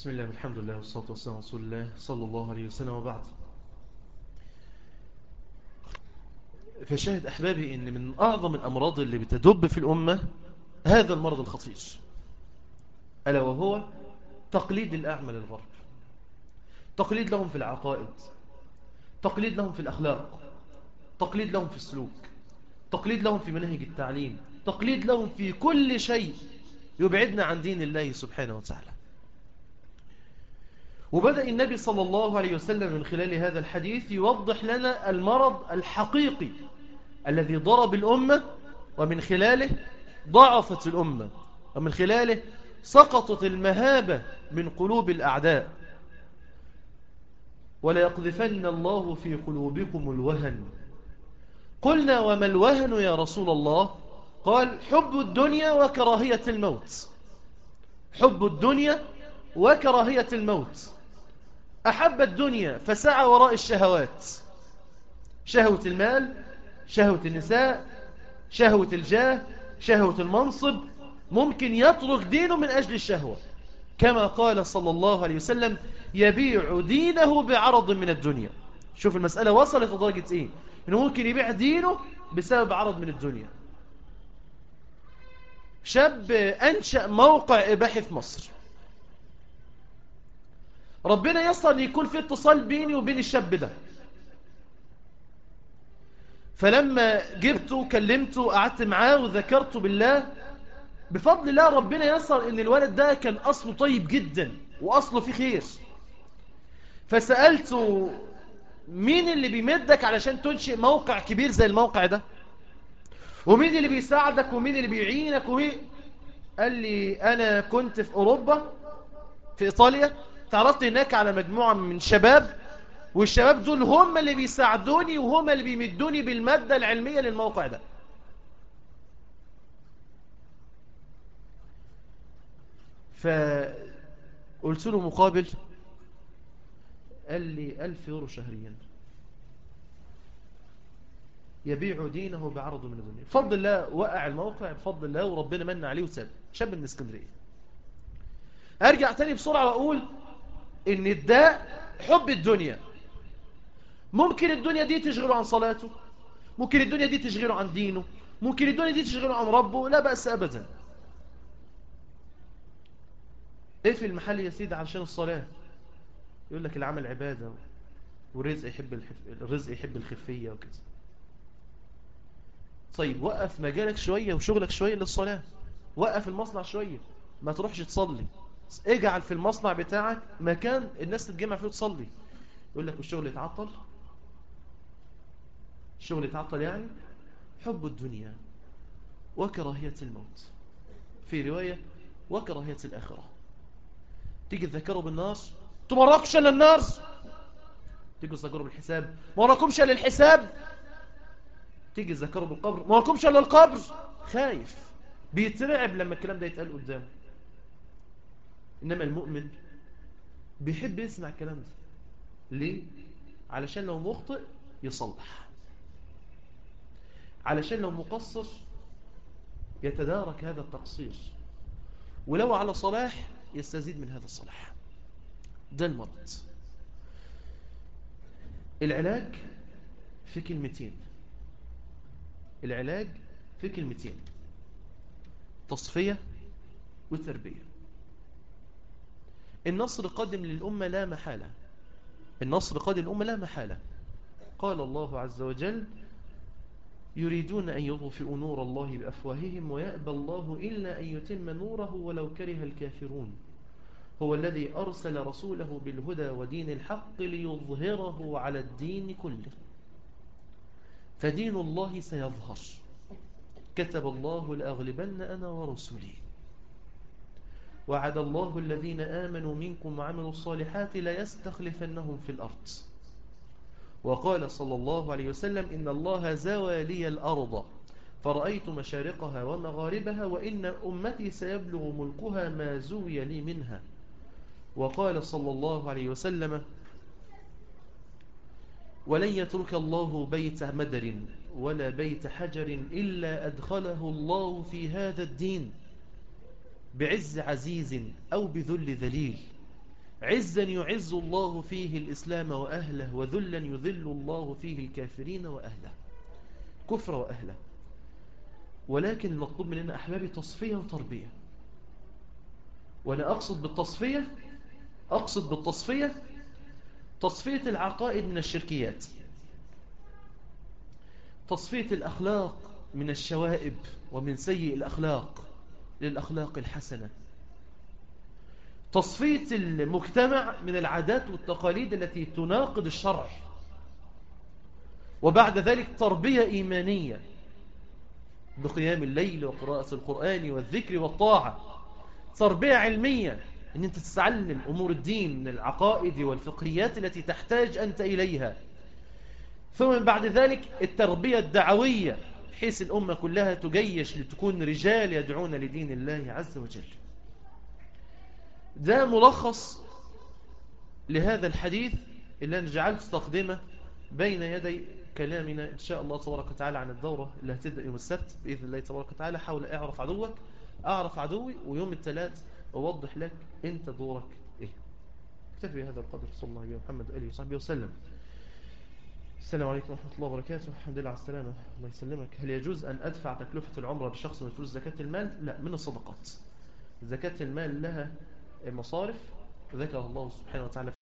بسم الله والحمد لله والصلاة والسلام على رسول الله صلى الله عليه وسلم وبعد فشاهد أحبابي أن من أعظم الأمراض اللي بتدب في الأمة هذا المرض الخطير ألا وهو تقليد الأعمى للغرب تقليد لهم في العقائد تقليد لهم في الأخلاق تقليد لهم في السلوك تقليد لهم في منهج التعليم تقليد لهم في كل شيء يبعدنا عن دين الله سبحانه وتعالى وبدأ النبي صلى الله عليه وسلم من خلال هذا الحديث يوضح لنا المرض الحقيقي الذي ضرب الأمة ومن خلاله ضعفت الأمة ومن خلاله سقطت المهابة من قلوب الأعداء ولا يقذفن الله في قلوبكم الوهن قلنا وما الوهن يا رسول الله قال حب الدنيا وكراهية الموت حب الدنيا وكراهية الموت أحب الدنيا فسعى وراء الشهوات شهوة المال شهوة النساء شهوة الجاه شهوة المنصب ممكن يترك دينه من أجل الشهوة كما قال صلى الله عليه وسلم يبيع دينه بعرض من الدنيا شوف المسألة وصلت لدرجة إيه إنه ممكن يبيع دينه بسبب عرض من الدنيا شاب أنشأ موقع إباحي في مصر ربنا يصل أن يكون في اتصال بيني وبين الشاب ده فلما جبته كلمته قعدت معاه وذكرته بالله بفضل الله ربنا يصل ان الولد ده كان اصله طيب جدا واصله فيه خير فسألته مين اللي بيمدك علشان تنشئ موقع كبير زي الموقع ده ومين اللي بيساعدك ومين اللي بيعينك ومين قال لي انا كنت في اوروبا في ايطاليا تعرضت هناك على مجموعة من شباب والشباب دول هم اللي بيساعدوني وهم اللي بيمدوني بالمادة العلمية للموقع ده فقلت له مقابل قال لي ألف يورو شهريا يبيع دينه بعرض من الدنيا بفضل الله وقع الموقع بفضل الله وربنا من عليه وساب شاب من اسكندريه ارجع تاني بسرعة واقول ان الداء حب الدنيا ممكن الدنيا دي تشغله عن صلاته ممكن الدنيا دي تشغله عن دينه ممكن الدنيا دي تشغله عن ربه لا بأس أبدا ايه في المحل يا سيدي علشان الصلاة يقول لك العمل عبادة والرزق يحب الحف... الرزق يحب الخفية وكذا طيب وقف مجالك شوية وشغلك شوية للصلاة وقف المصنع شوية ما تروحش تصلي اجعل في المصنع بتاعك مكان الناس تتجمع فيه تصلي يقول لك الشغل يتعطل الشغل يتعطل يعني حب الدنيا وكراهية الموت في رواية وكراهية الآخرة تيجي تذكروا بالنار تمرقش للنار تيجي تذكروا بالحساب ما وراكمش للحساب تيجي تذكروا بالقبر ما وراكمش للقبر خايف بيترعب لما الكلام ده يتقال قدامه إنما المؤمن بيحب يسمع الكلام ده ليه؟ علشان لو مخطئ يصلح علشان لو مقصر يتدارك هذا التقصير ولو على صلاح يستزيد من هذا الصلاح ده المرض العلاج في كلمتين العلاج في كلمتين تصفية وتربية النصر قادم للأمة لا محالة النصر قادم للأمة لا محالة قال الله عز وجل يريدون أن يطفئوا نور الله بأفواههم ويأبى الله إلا أن يتم نوره ولو كره الكافرون هو الذي أرسل رسوله بالهدى ودين الحق ليظهره على الدين كله فدين الله سيظهر كتب الله لأغلبن أنا ورسلي وعد الله الذين آمنوا منكم وعملوا الصالحات ليستخلفنهم في الأرض وقال صلى الله عليه وسلم إن الله زوى لي الأرض فرأيت مشارقها ومغاربها وإن أمتي سيبلغ ملكها ما زوي لي منها وقال صلى الله عليه وسلم ولن يترك الله بيت مدر ولا بيت حجر إلا أدخله الله في هذا الدين بعز عزيز أو بذل ذليل عزا يعز الله فيه الإسلام وأهله وذلا يذل الله فيه الكافرين وأهله كفر وأهله ولكن المطلوب مننا أحبابي تصفية وتربية وأنا أقصد بالتصفية أقصد بالتصفية تصفية العقائد من الشركيات تصفية الأخلاق من الشوائب ومن سيء الأخلاق للأخلاق الحسنة تصفية المجتمع من العادات والتقاليد التي تناقض الشرع وبعد ذلك تربية إيمانية بقيام الليل وقراءة القرآن والذكر والطاعة تربية علمية أن أنت تتعلم أمور الدين من العقائد والفقهيات التي تحتاج أنت إليها ثم بعد ذلك التربية الدعوية بحيث الأمة كلها تجيش لتكون رجال يدعون لدين الله عز وجل ده ملخص لهذا الحديث اللي أنا جعلت تقدمه بين يدي كلامنا إن شاء الله تبارك وتعالى عن الدورة اللي هتبدأ يوم السبت بإذن الله تبارك وتعالى حاول أعرف عدوك أعرف عدوي ويوم الثلاث أوضح لك أنت دورك إيه اكتفي بهذا القدر صلى الله عليه محمد وآله وصحبه وسلم السلام عليكم ورحمة الله وبركاته الحمد لله على السلامة الله يسلمك هل يجوز أن أدفع تكلفة العمرة بشخص من فلوس زكاة المال لا من الصدقات زكاة المال لها مصارف ذكر الله سبحانه وتعالى